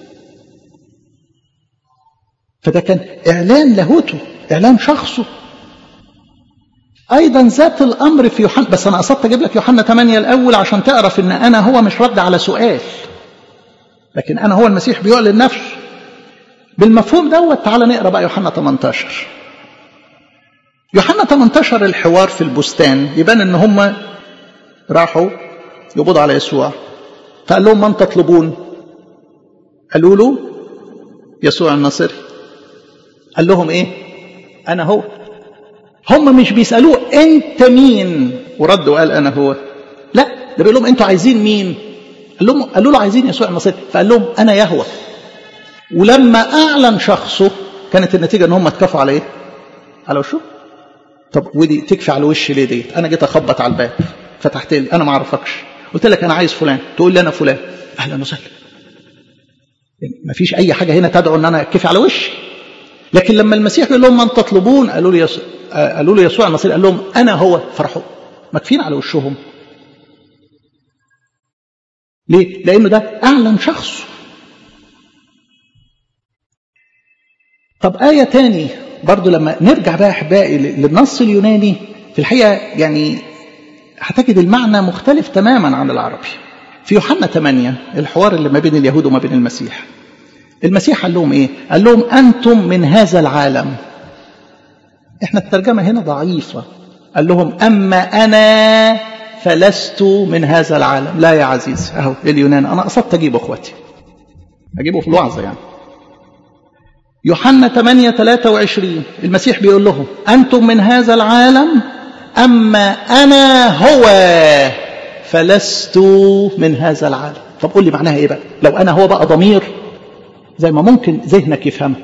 فده كان اعلان لاهوته اعلان شخصه ايضا ذات الامر في يوحنا بس انا قصدت اجيب لك يوحنا 8 الاول عشان تعرف ان انا هو مش رد على سؤال لكن انا هو المسيح بيعلن نفسه بالمفهوم دوت تعالى نقرا بقى يوحنا 18 يوحنا 18 الحوار في البستان يبان ان هم راحوا يقبضوا على يسوع فقال لهم من تطلبون قالوا له يسوع الناصري قال لهم ايه انا هو هم مش بيسالوه انت مين ورد وقال انا هو لا ده بيقول لهم انتوا عايزين مين قال لهم قالوا له عايزين يسوع الناصري فقال لهم انا يهوى ولما اعلن شخصه كانت النتيجه ان هم اتكفوا على ايه على وشه طب ودي تكفي على وشي ليه ديت انا جيت اخبط على الباب فتحت لي انا ما اعرفكش قلت لك انا عايز فلان تقول لي انا فلان اهلا وسهلا ما فيش اي حاجه هنا تدعو ان انا اتكفي على وشي لكن لما المسيح يقول لهم من تطلبون قالوا له يسوع قالوا له يسوع المسيح قال لهم انا هو فرحوا مكفين على وشهم ليه لانه ده اعلن شخصه طب آية تاني برضو لما نرجع بقى أحبائي للنص اليوناني في الحقيقة يعني هتجد المعنى مختلف تماما عن العربي في يوحنا 8 الحوار اللي ما بين اليهود وما بين المسيح المسيح قال لهم ايه قال لهم انتم من هذا العالم احنا الترجمة هنا ضعيفة قال لهم اما انا فلست من هذا العالم لا يا عزيز اهو اليونان انا قصدت اجيبه اخواتي اجيبه في الوعظة يعني يوحنا 8 23 المسيح بيقول لهم أنتم من هذا العالم أما أنا هو فلست من هذا العالم طب قول لي معناها إيه بقى لو أنا هو بقى ضمير زي ما ممكن ذهنك يفهمها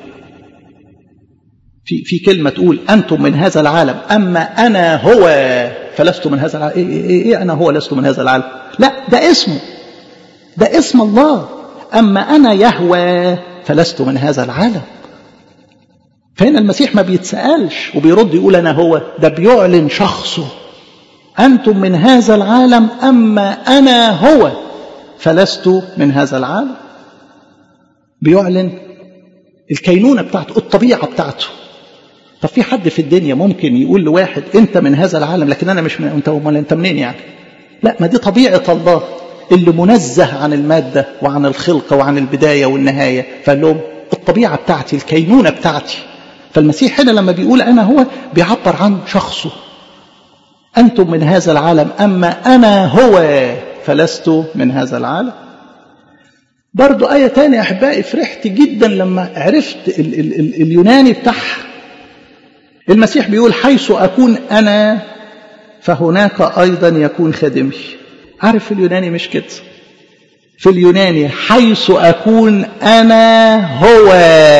في في كلمة تقول أنتم من هذا العالم أما أنا هو فلست من هذا العالم إيه, إيه, إيه أنا هو لست من هذا العالم لا ده اسمه ده اسم الله أما أنا يهوى فلست من هذا العالم فهنا المسيح ما بيتسألش وبيرد يقول أنا هو ده بيعلن شخصه أنتم من هذا العالم أما أنا هو فلست من هذا العالم بيعلن الكينونة بتاعته الطبيعة بتاعته طب في حد في الدنيا ممكن يقول لواحد انت من هذا العالم لكن انا مش من انت امال انت منين يعني لا ما دي طبيعه الله اللي منزه عن الماده وعن الخلقه وعن البدايه والنهايه فقال لهم الطبيعه بتاعتي الكينونه بتاعتي فالمسيح هنا لما بيقول انا هو بيعبر عن شخصه انتم من هذا العالم اما انا هو فلست من هذا العالم برضو آية تانية أحبائي فرحت جدا لما عرفت ال ال ال اليوناني بتاعها المسيح بيقول حيث أكون أنا فهناك أيضا يكون خادمي عارف في اليوناني مش كده في اليوناني حيث أكون أنا هو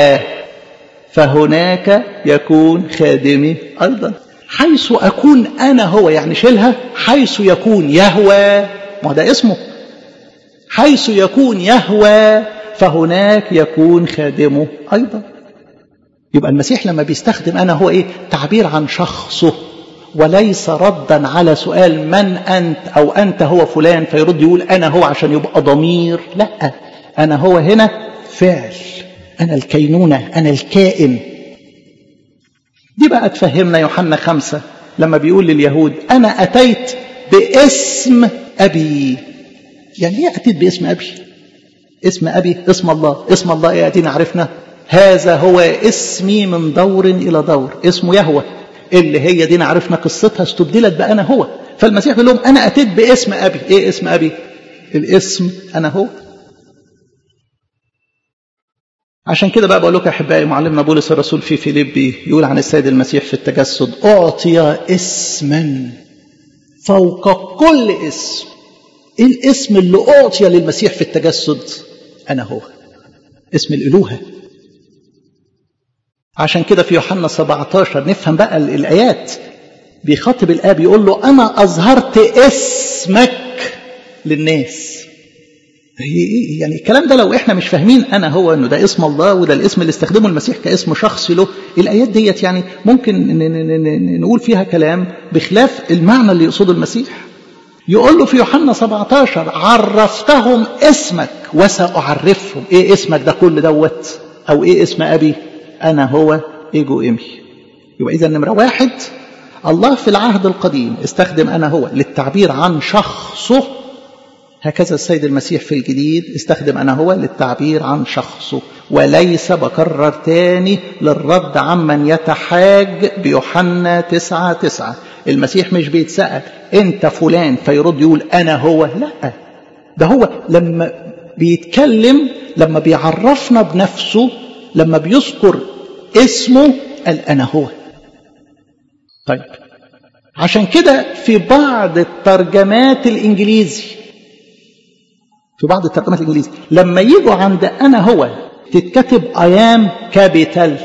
فهناك يكون خادمي أيضا حيث أكون أنا هو يعني شيلها حيث يكون يهوى ما ده اسمه حيث يكون يهوى فهناك يكون خادمه أيضا يبقى المسيح لما بيستخدم أنا هو إيه تعبير عن شخصه وليس ردا على سؤال من أنت أو أنت هو فلان فيرد يقول أنا هو عشان يبقى ضمير لا أنا هو هنا فعل أنا الكينونة أنا الكائن دي بقى تفهمنا يوحنا خمسة لما بيقول لليهود أنا أتيت باسم أبي يعني ايه أتيت باسم أبي اسم أبي اسم الله اسم الله إيه أدينا عرفنا هذا هو اسمي من دور إلى دور اسمه يهوى اللي هي دينا عرفنا قصتها استبدلت بأنا هو فالمسيح بيقول لهم أنا أتيت باسم أبي إيه اسم أبي الاسم أنا هو عشان كده بقى بقول لكم احبائي معلمنا بولس الرسول في فيليبي يقول عن السيد المسيح في التجسد اعطي اسما فوق كل اسم ايه الاسم اللي اعطي للمسيح في التجسد انا هو اسم الالوهه عشان كده في يوحنا 17 نفهم بقى الايات بيخاطب الاب يقول له انا اظهرت اسمك للناس يعني الكلام ده لو احنا مش فاهمين انا هو انه ده اسم الله وده الاسم اللي استخدمه المسيح كاسم شخصي له الايات ديت يعني ممكن نقول فيها كلام بخلاف المعنى اللي يقصده المسيح يقول له في يوحنا 17 عرفتهم اسمك وساعرفهم ايه اسمك ده كل دوت او ايه اسم ابي انا هو ايجو امي يبقى اذا نمره واحد الله في العهد القديم استخدم انا هو للتعبير عن شخصه هكذا السيد المسيح في الجديد استخدم أنا هو للتعبير عن شخصه وليس بكرر تاني للرد عمن يتحاج بيوحنا تسعة تسعة المسيح مش بيتسأل انت فلان فيرد يقول أنا هو لا ده هو لما بيتكلم لما بيعرفنا بنفسه لما بيذكر اسمه قال أنا هو طيب عشان كده في بعض الترجمات الإنجليزي في بعض الترجمات الانجليزي لما يجوا عند انا هو تتكتب ايام كابيتال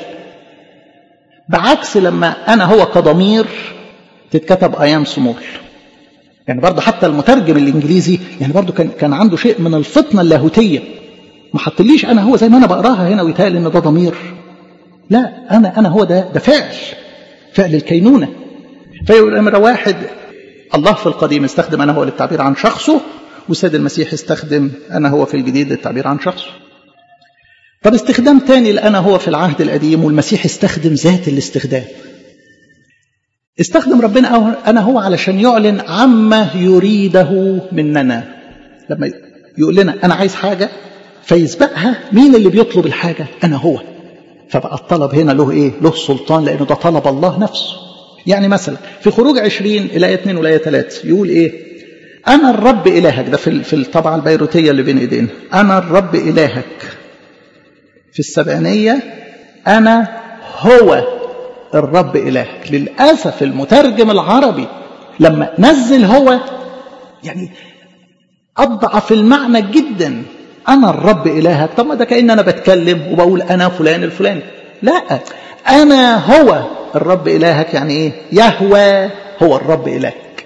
بعكس لما انا هو كضمير تتكتب ايام سمول يعني برضه حتى المترجم الانجليزي يعني برضه كان كان عنده شيء من الفطنه اللاهوتيه ما حطليش انا هو زي ما انا بقراها هنا ويتهيألي ان ده ضمير لا انا انا هو ده ده فعل فعل الكينونه فيقول نمره واحد الله في القديم استخدم انا هو للتعبير عن شخصه والسيد المسيح استخدم أنا هو في الجديد للتعبير عن شخصه طب استخدام تاني لأنا هو في العهد القديم والمسيح استخدم ذات الاستخدام استخدم ربنا أنا هو علشان يعلن عما يريده مننا لما يقول لنا أنا عايز حاجة فيسبقها مين اللي بيطلب الحاجة أنا هو فبقى الطلب هنا له إيه له سلطان لأنه ده طلب الله نفسه يعني مثلا في خروج عشرين الآية 2 والآية 3 يقول إيه أنا الرب إلهك ده في في الطبعة البيروتية اللي بين إيدينا أنا الرب إلهك في السبعينية أنا هو الرب إلهك للأسف المترجم العربي لما نزل هو يعني أضعف المعنى جدا أنا الرب إلهك طب ما ده كأن أنا بتكلم وبقول أنا فلان الفلاني لا أنا هو الرب إلهك يعني إيه يهوى هو الرب إلهك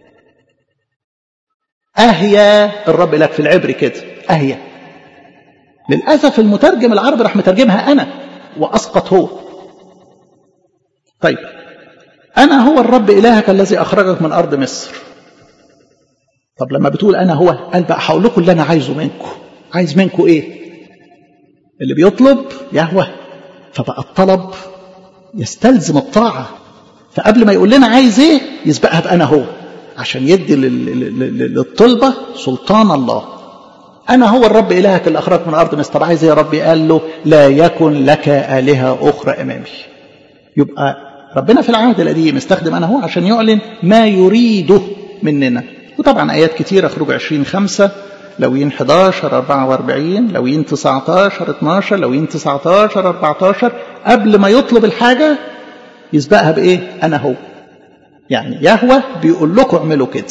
أهيا الرب إلهك في العبري كده أهيا للأسف المترجم العربي راح مترجمها أنا وأسقط هو طيب أنا هو الرب إلهك الذي أخرجك من أرض مصر طب لما بتقول أنا هو قال بقى هقول لكم اللي أنا عايزه منكم عايز منكم إيه اللي بيطلب يهوى فبقى الطلب يستلزم الطاعة فقبل ما يقول لنا عايز إيه يسبقها بأنا هو عشان يدي للطلبة سلطان الله أنا هو الرب إلهك اللي أخرجك من أرض مصر طب عايز إيه يا ربي قال له لا يكن لك آلهة أخرى أمامي يبقى ربنا في العهد القديم استخدم أنا هو عشان يعلن ما يريده مننا وطبعا آيات كتيرة خروج 20 5 لوين 11 44 لوين 19 12 لوين 19 14 قبل ما يطلب الحاجة يسبقها بإيه أنا هو يعني يهوى بيقول لكم اعملوا كده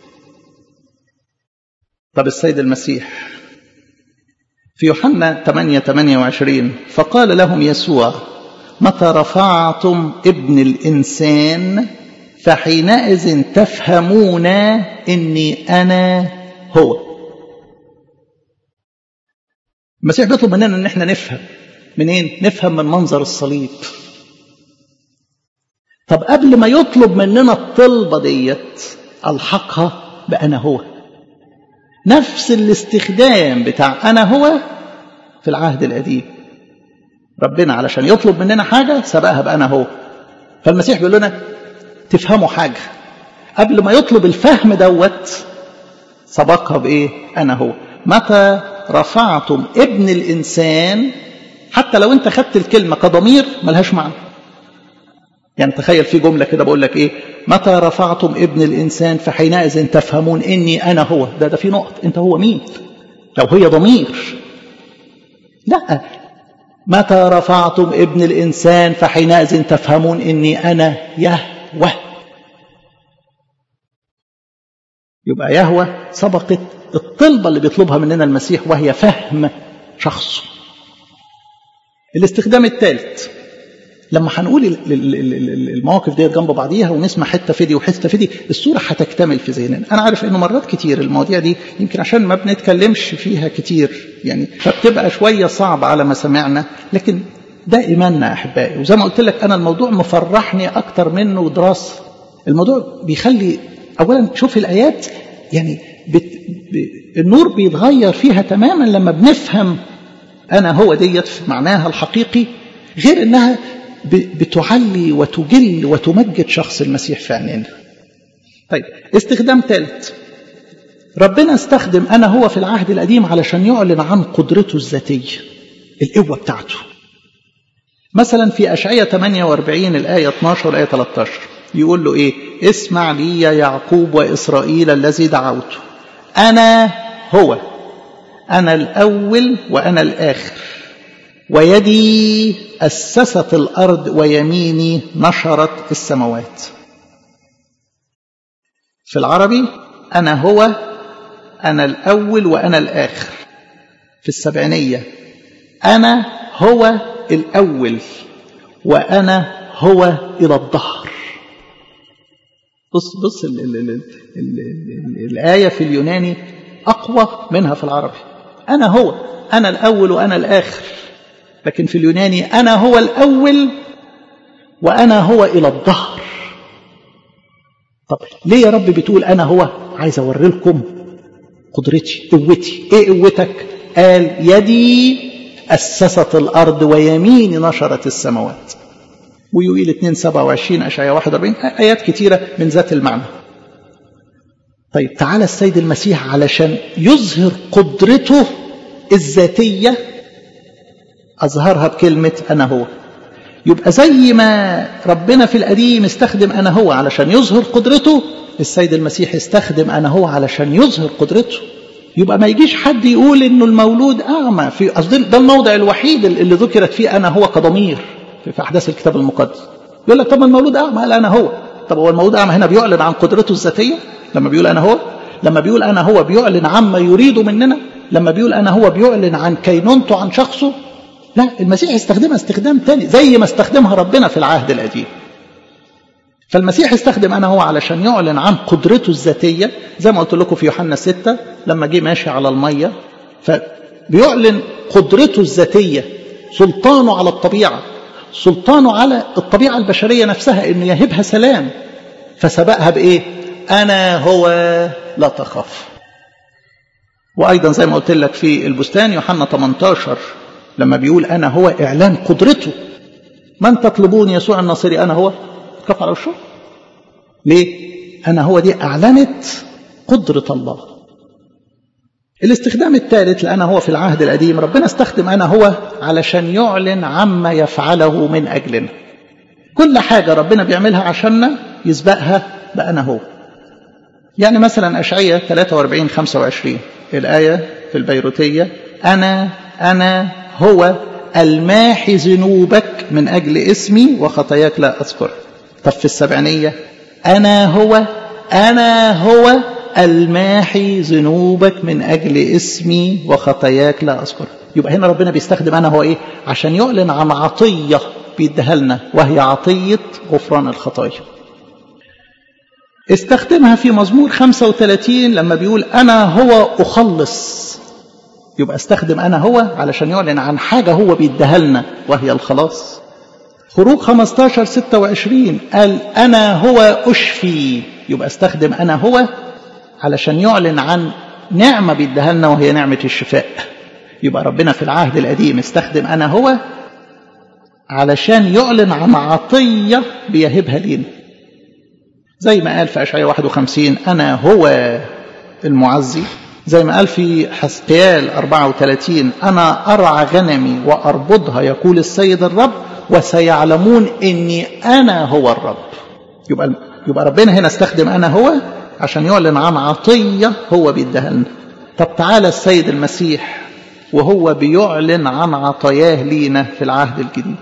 طب السيد المسيح في يوحنا 8 28 فقال لهم يسوع متى رفعتم ابن الإنسان فحينئذ تفهمون إني أنا هو المسيح بيطلب مننا ان احنا نفهم منين نفهم من منظر الصليب طب قبل ما يطلب مننا الطلبه ديت الحقها بانا هو نفس الاستخدام بتاع انا هو في العهد القديم ربنا علشان يطلب مننا حاجه سبقها بانا هو فالمسيح بيقول لنا تفهموا حاجه قبل ما يطلب الفهم دوت سبقها بايه انا هو متى رفعتم ابن الإنسان حتى لو أنت خدت الكلمة كضمير ملهاش معنى يعني تخيل في جملة كده بقول لك إيه متى رفعتم ابن الإنسان فحينئذ تفهمون إني أنا هو ده ده في نقط أنت هو مين لو هي ضمير لا متى رفعتم ابن الإنسان فحينئذ تفهمون إني أنا يهوه يبقى يهوه سبقت الطلبة اللي بيطلبها مننا المسيح وهي فهم شخصه الاستخدام الثالث لما هنقول المواقف ديت جنب بعضيها ونسمع حته فدي وحته فدي الصوره هتكتمل في ذهننا انا عارف انه مرات كتير المواضيع دي يمكن عشان ما بنتكلمش فيها كتير يعني فبتبقى شويه صعب على ما سمعنا لكن ده ايماننا يا احبائي وزي ما قلت لك انا الموضوع مفرحني اكتر منه دراسه الموضوع بيخلي اولا شوف الايات يعني بت... ب... النور بيتغير فيها تماما لما بنفهم انا هو ديت في معناها الحقيقي غير انها ب... بتعلي وتجل وتمجد شخص المسيح في عينينا طيب استخدام ثالث ربنا استخدم انا هو في العهد القديم علشان يعلن عن قدرته الذاتيه القوه بتاعته مثلا في اشعياء 48 الايه 12 والايه 13 يقول له ايه اسمع لي يا يعقوب واسرائيل الذي دعوته انا هو انا الاول وانا الاخر ويدي اسست الارض ويميني نشرت السماوات في العربي انا هو انا الاول وانا الاخر في السبعينيه انا هو الاول وانا هو الى الظهر بص بص ال ال ال ال ال ال الآية في اليوناني أقوى منها في العربي أنا هو أنا الأول وأنا الآخر لكن في اليوناني أنا هو الأول وأنا هو إلى الظهر طب ليه يا رب بتقول أنا هو عايز أوري لكم قدرتي قوتي إيه قوتك قال يدي أسست الأرض ويميني نشرت السماوات ويوئيل 2 27 أشعياء 41 آيات كتيرة من ذات المعنى طيب تعالى السيد المسيح علشان يظهر قدرته الذاتية أظهرها بكلمة أنا هو يبقى زي ما ربنا في القديم استخدم أنا هو علشان يظهر قدرته السيد المسيح استخدم أنا هو علشان يظهر قدرته يبقى ما يجيش حد يقول انه المولود اعمى في قصدي ده الموضع الوحيد اللي ذكرت فيه انا هو كضمير في احداث الكتاب المقدس يقول لك طب ما المولود اعمى قال انا هو طب هو المولود اعمى هنا بيعلن عن قدرته الذاتيه لما بيقول انا هو لما بيقول انا هو بيعلن عما يريد مننا لما بيقول انا هو بيعلن عن كينونته عن شخصه لا المسيح استخدمها استخدام تاني زي ما استخدمها ربنا في العهد القديم فالمسيح استخدم انا هو علشان يعلن عن قدرته الذاتيه زي ما قلت لكم في يوحنا 6 لما جه ماشي على الميه فبيعلن قدرته الذاتيه سلطانه على الطبيعه سلطانه على الطبيعه البشريه نفسها انه يهبها سلام فسبقها بايه انا هو لا تخاف وايضا زي ما قلت لك في البستان يوحنا 18 لما بيقول انا هو اعلان قدرته من تطلبون يسوع الناصري انا هو كف على وشه ليه انا هو دي اعلنت قدره الله الاستخدام الثالث لأنا هو في العهد القديم ربنا استخدم أنا هو علشان يعلن عما يفعله من أجلنا كل حاجة ربنا بيعملها عشاننا يسبقها بأنا هو يعني مثلا أشعية 43 25 الآية في البيروتية أنا أنا هو الماحي ذنوبك من أجل اسمي وخطاياك لا أذكر طب في السبعينية أنا هو أنا هو الماحي ذنوبك من أجل اسمي وخطاياك لا أذكر يبقى هنا ربنا بيستخدم أنا هو إيه عشان يعلن عن عطية بيديها لنا وهي عطية غفران الخطايا استخدمها في مزمور 35 لما بيقول أنا هو أخلص يبقى استخدم أنا هو علشان يعلن عن حاجة هو بيديها لنا وهي الخلاص خروج 15 26 قال أنا هو أشفي يبقى استخدم أنا هو علشان يعلن عن نعمة بيديها لنا وهي نعمة الشفاء يبقى ربنا في العهد القديم استخدم أنا هو علشان يعلن عن عطية بيهبها لينا زي ما قال في أشعياء 51 أنا هو المعزي زي ما قال في حسقيال 34 أنا أرعى غنمي وأربضها يقول السيد الرب وسيعلمون إني أنا هو الرب يبقى يبقى ربنا هنا استخدم أنا هو عشان يعلن عن عطية هو بيديها لنا طب تعالى السيد المسيح وهو بيعلن عن عطاياه لينا في العهد الجديد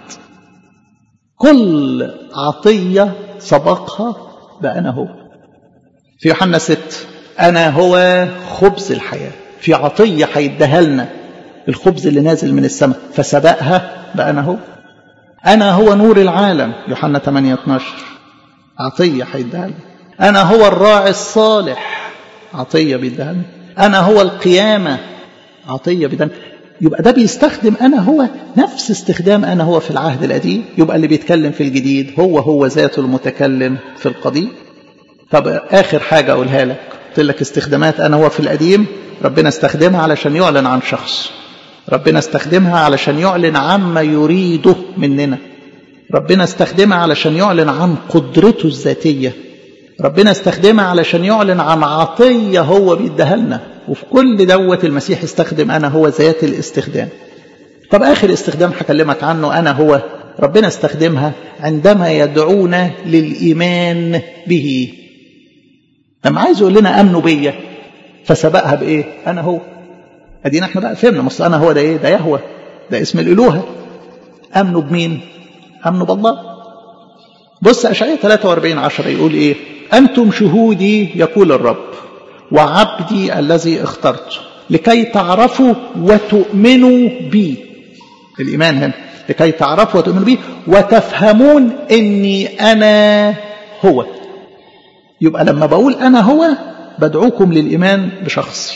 كل عطية سبقها بأنا هو في يوحنا 6 أنا هو خبز الحياة في عطية هيديها لنا الخبز اللي نازل من السماء فسبقها بأنا هو أنا هو نور العالم يوحنا 8 12 عطية هيديها لنا أنا هو الراعي الصالح عطية بيديها لنا أنا هو القيامة عطية بيديها يبقى ده بيستخدم أنا هو نفس استخدام أنا هو في العهد القديم يبقى اللي بيتكلم في الجديد هو هو ذاته المتكلم في القديم طب آخر حاجة أقولها لك قلت لك استخدامات أنا هو في القديم ربنا استخدمها علشان يعلن عن شخص ربنا استخدمها علشان يعلن عما يريده مننا ربنا استخدمها علشان يعلن عن قدرته الذاتية ربنا استخدمها علشان يعلن عن عطية هو بيديها لنا وفي كل دوت المسيح استخدم أنا هو ذات الاستخدام طب آخر استخدام هكلمك عنه أنا هو ربنا استخدمها عندما يدعونا للإيمان به لما عايز يقول لنا امنوا بيا فسبقها بايه انا هو ادينا احنا بقى فهمنا مصر انا هو ده ايه ده يهوى ده اسم الالوهه امنوا بمين امنوا بالله بص اشعياء 43 10 يقول ايه انتم شهودي يقول الرب وعبدي الذي اخترته لكي تعرفوا وتؤمنوا بي الايمان هنا لكي تعرفوا وتؤمنوا بي وتفهمون اني انا هو يبقى لما بقول أنا هو بدعوكم للإيمان بشخصي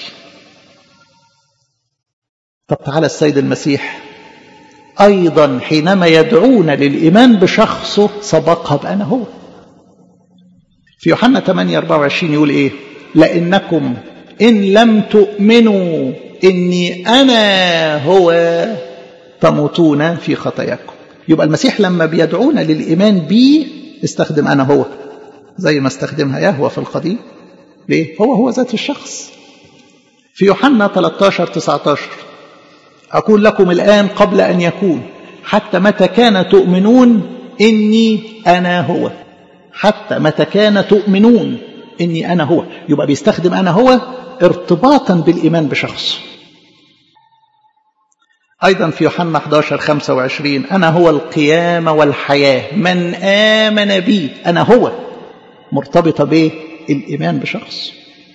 طب تعالى السيد المسيح أيضا حينما يدعونا للإيمان بشخصه سبقها بأنا هو في يوحنا 8 24 يقول إيه لأنكم إن لم تؤمنوا إني أنا هو تموتون في خطاياكم يبقى المسيح لما بيدعونا للإيمان بيه استخدم أنا هو زي ما استخدمها يهوى في القديم ليه؟ هو هو ذات الشخص في يوحنا 13 19 أقول لكم الآن قبل أن يكون حتى متى كان تؤمنون إني أنا هو حتى متى كان تؤمنون إني أنا هو يبقى بيستخدم أنا هو ارتباطا بالإيمان بشخص أيضا في يوحنا 11 25 أنا هو القيامة والحياة من آمن بي أنا هو مرتبطة بالإيمان بشخص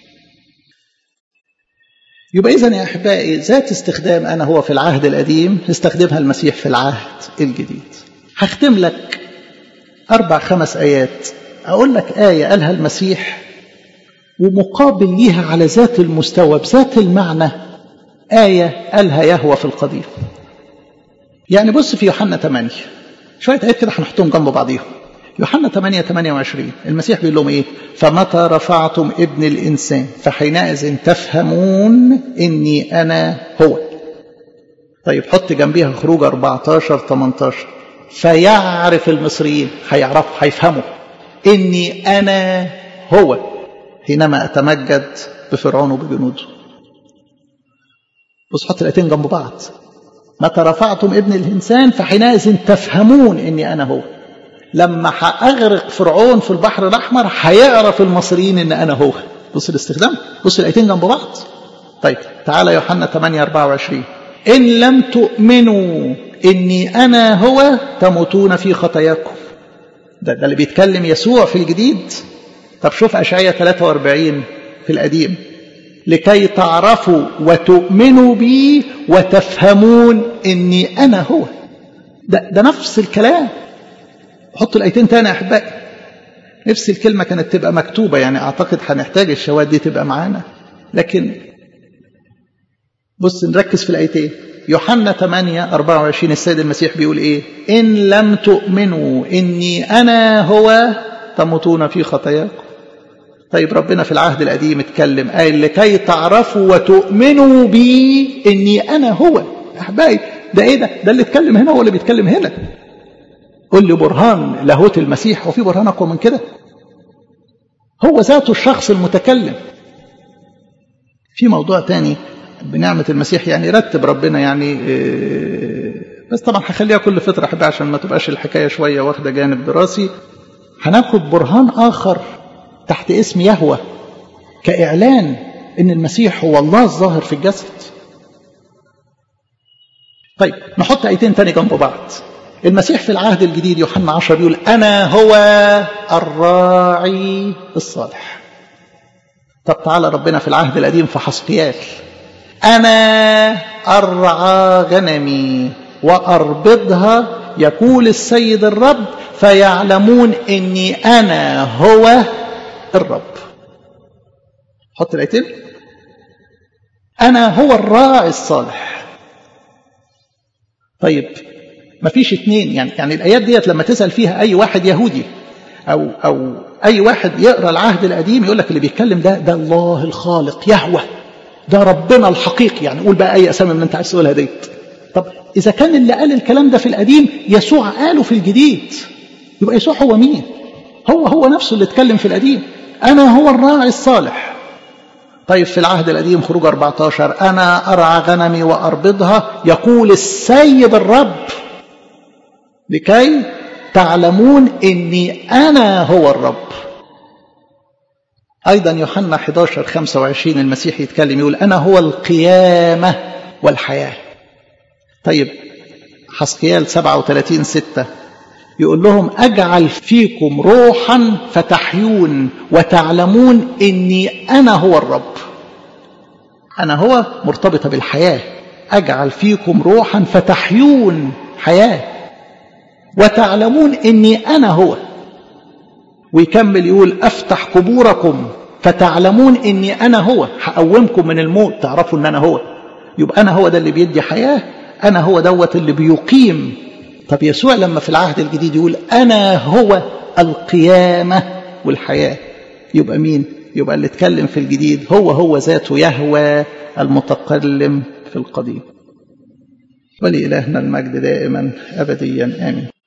يبقى إذن يا أحبائي ذات استخدام أنا هو في العهد القديم استخدمها المسيح في العهد الجديد هختم لك أربع خمس آيات أقول لك آية قالها المسيح ومقابل ليها على ذات المستوى بذات المعنى آية قالها يهوى في القديم يعني بص في يوحنا 8 شوية آيات كده هنحطهم جنب بعضيهم يوحنا 8 28 المسيح بيقول لهم ايه فمتى رفعتم ابن الانسان فحينئذ تفهمون اني انا هو طيب حط جنبيها خروج 14 18 فيعرف المصريين هيعرفوا هيفهموا اني انا هو حينما اتمجد بفرعون وبجنوده بص حط الايتين جنب بعض متى رفعتم ابن الانسان فحينئذ تفهمون اني انا هو لما هأغرق فرعون في البحر الأحمر هيعرف المصريين إن أنا هو بص الاستخدام بص الآيتين جنب بعض طيب تعالى يوحنا 8 24 إن لم تؤمنوا إني أنا هو تموتون في خطاياكم ده, ده اللي بيتكلم يسوع في الجديد طب شوف أشعية 43 في القديم لكي تعرفوا وتؤمنوا بي وتفهمون إني أنا هو ده, ده نفس الكلام حط الايتين تاني يا احبائي نفس الكلمه كانت تبقى مكتوبه يعني اعتقد هنحتاج الشواهد دي تبقى معانا لكن بص نركز في الايتين يوحنا 8 24 السيد المسيح بيقول ايه ان لم تؤمنوا اني انا هو تموتون في خطاياكم طيب ربنا في العهد القديم اتكلم قال لكي تعرفوا وتؤمنوا بي اني انا هو احبائي ده ايه ده ده اللي اتكلم هنا هو اللي بيتكلم هنا قل لي برهان لاهوت المسيح وفي برهان اقوى من كده هو ذاته الشخص المتكلم في موضوع تاني بنعمة المسيح يعني رتب ربنا يعني بس طبعا هخليها كل فترة أحبها عشان ما تبقاش الحكاية شوية واخدة جانب دراسي هناخد برهان آخر تحت اسم يهوى كإعلان إن المسيح هو الله الظاهر في الجسد طيب نحط آيتين تاني جنب بعض المسيح في العهد الجديد يوحنا 10 بيقول أنا هو الراعي الصالح طب تعالى ربنا في العهد القديم في حسقيال أنا أرعى غنمي وأربضها يقول السيد الرب فيعلمون أني أنا هو الرب حط الآيتين أنا هو الراعي الصالح طيب ما فيش اتنين يعني يعني الايات ديت لما تسال فيها اي واحد يهودي او او اي واحد يقرا العهد القديم يقول لك اللي بيتكلم ده ده الله الخالق يهوه ده ربنا الحقيقي يعني قول بقى اي اسامي من انت عايز تقولها ديت طب اذا كان اللي قال الكلام ده في القديم يسوع قاله في الجديد يبقى يسوع هو مين هو هو نفسه اللي اتكلم في القديم انا هو الراعي الصالح طيب في العهد القديم خروج 14 انا ارعى غنمي واربضها يقول السيد الرب لكي تعلمون اني انا هو الرب ايضا يوحنا 11 25 المسيح يتكلم يقول انا هو القيامه والحياه طيب حسقيال 37 6 يقول لهم اجعل فيكم روحا فتحيون وتعلمون اني انا هو الرب انا هو مرتبطه بالحياه اجعل فيكم روحا فتحيون حياه وتعلمون اني انا هو ويكمل يقول افتح قبوركم فتعلمون اني انا هو هقومكم من الموت تعرفوا ان انا هو يبقى انا هو ده اللي بيدي حياه انا هو دوت اللي بيقيم طب يسوع لما في العهد الجديد يقول انا هو القيامه والحياه يبقى مين يبقى اللي اتكلم في الجديد هو هو ذاته يهوى المتكلم في القديم ولإلهنا المجد دائما أبديا آمين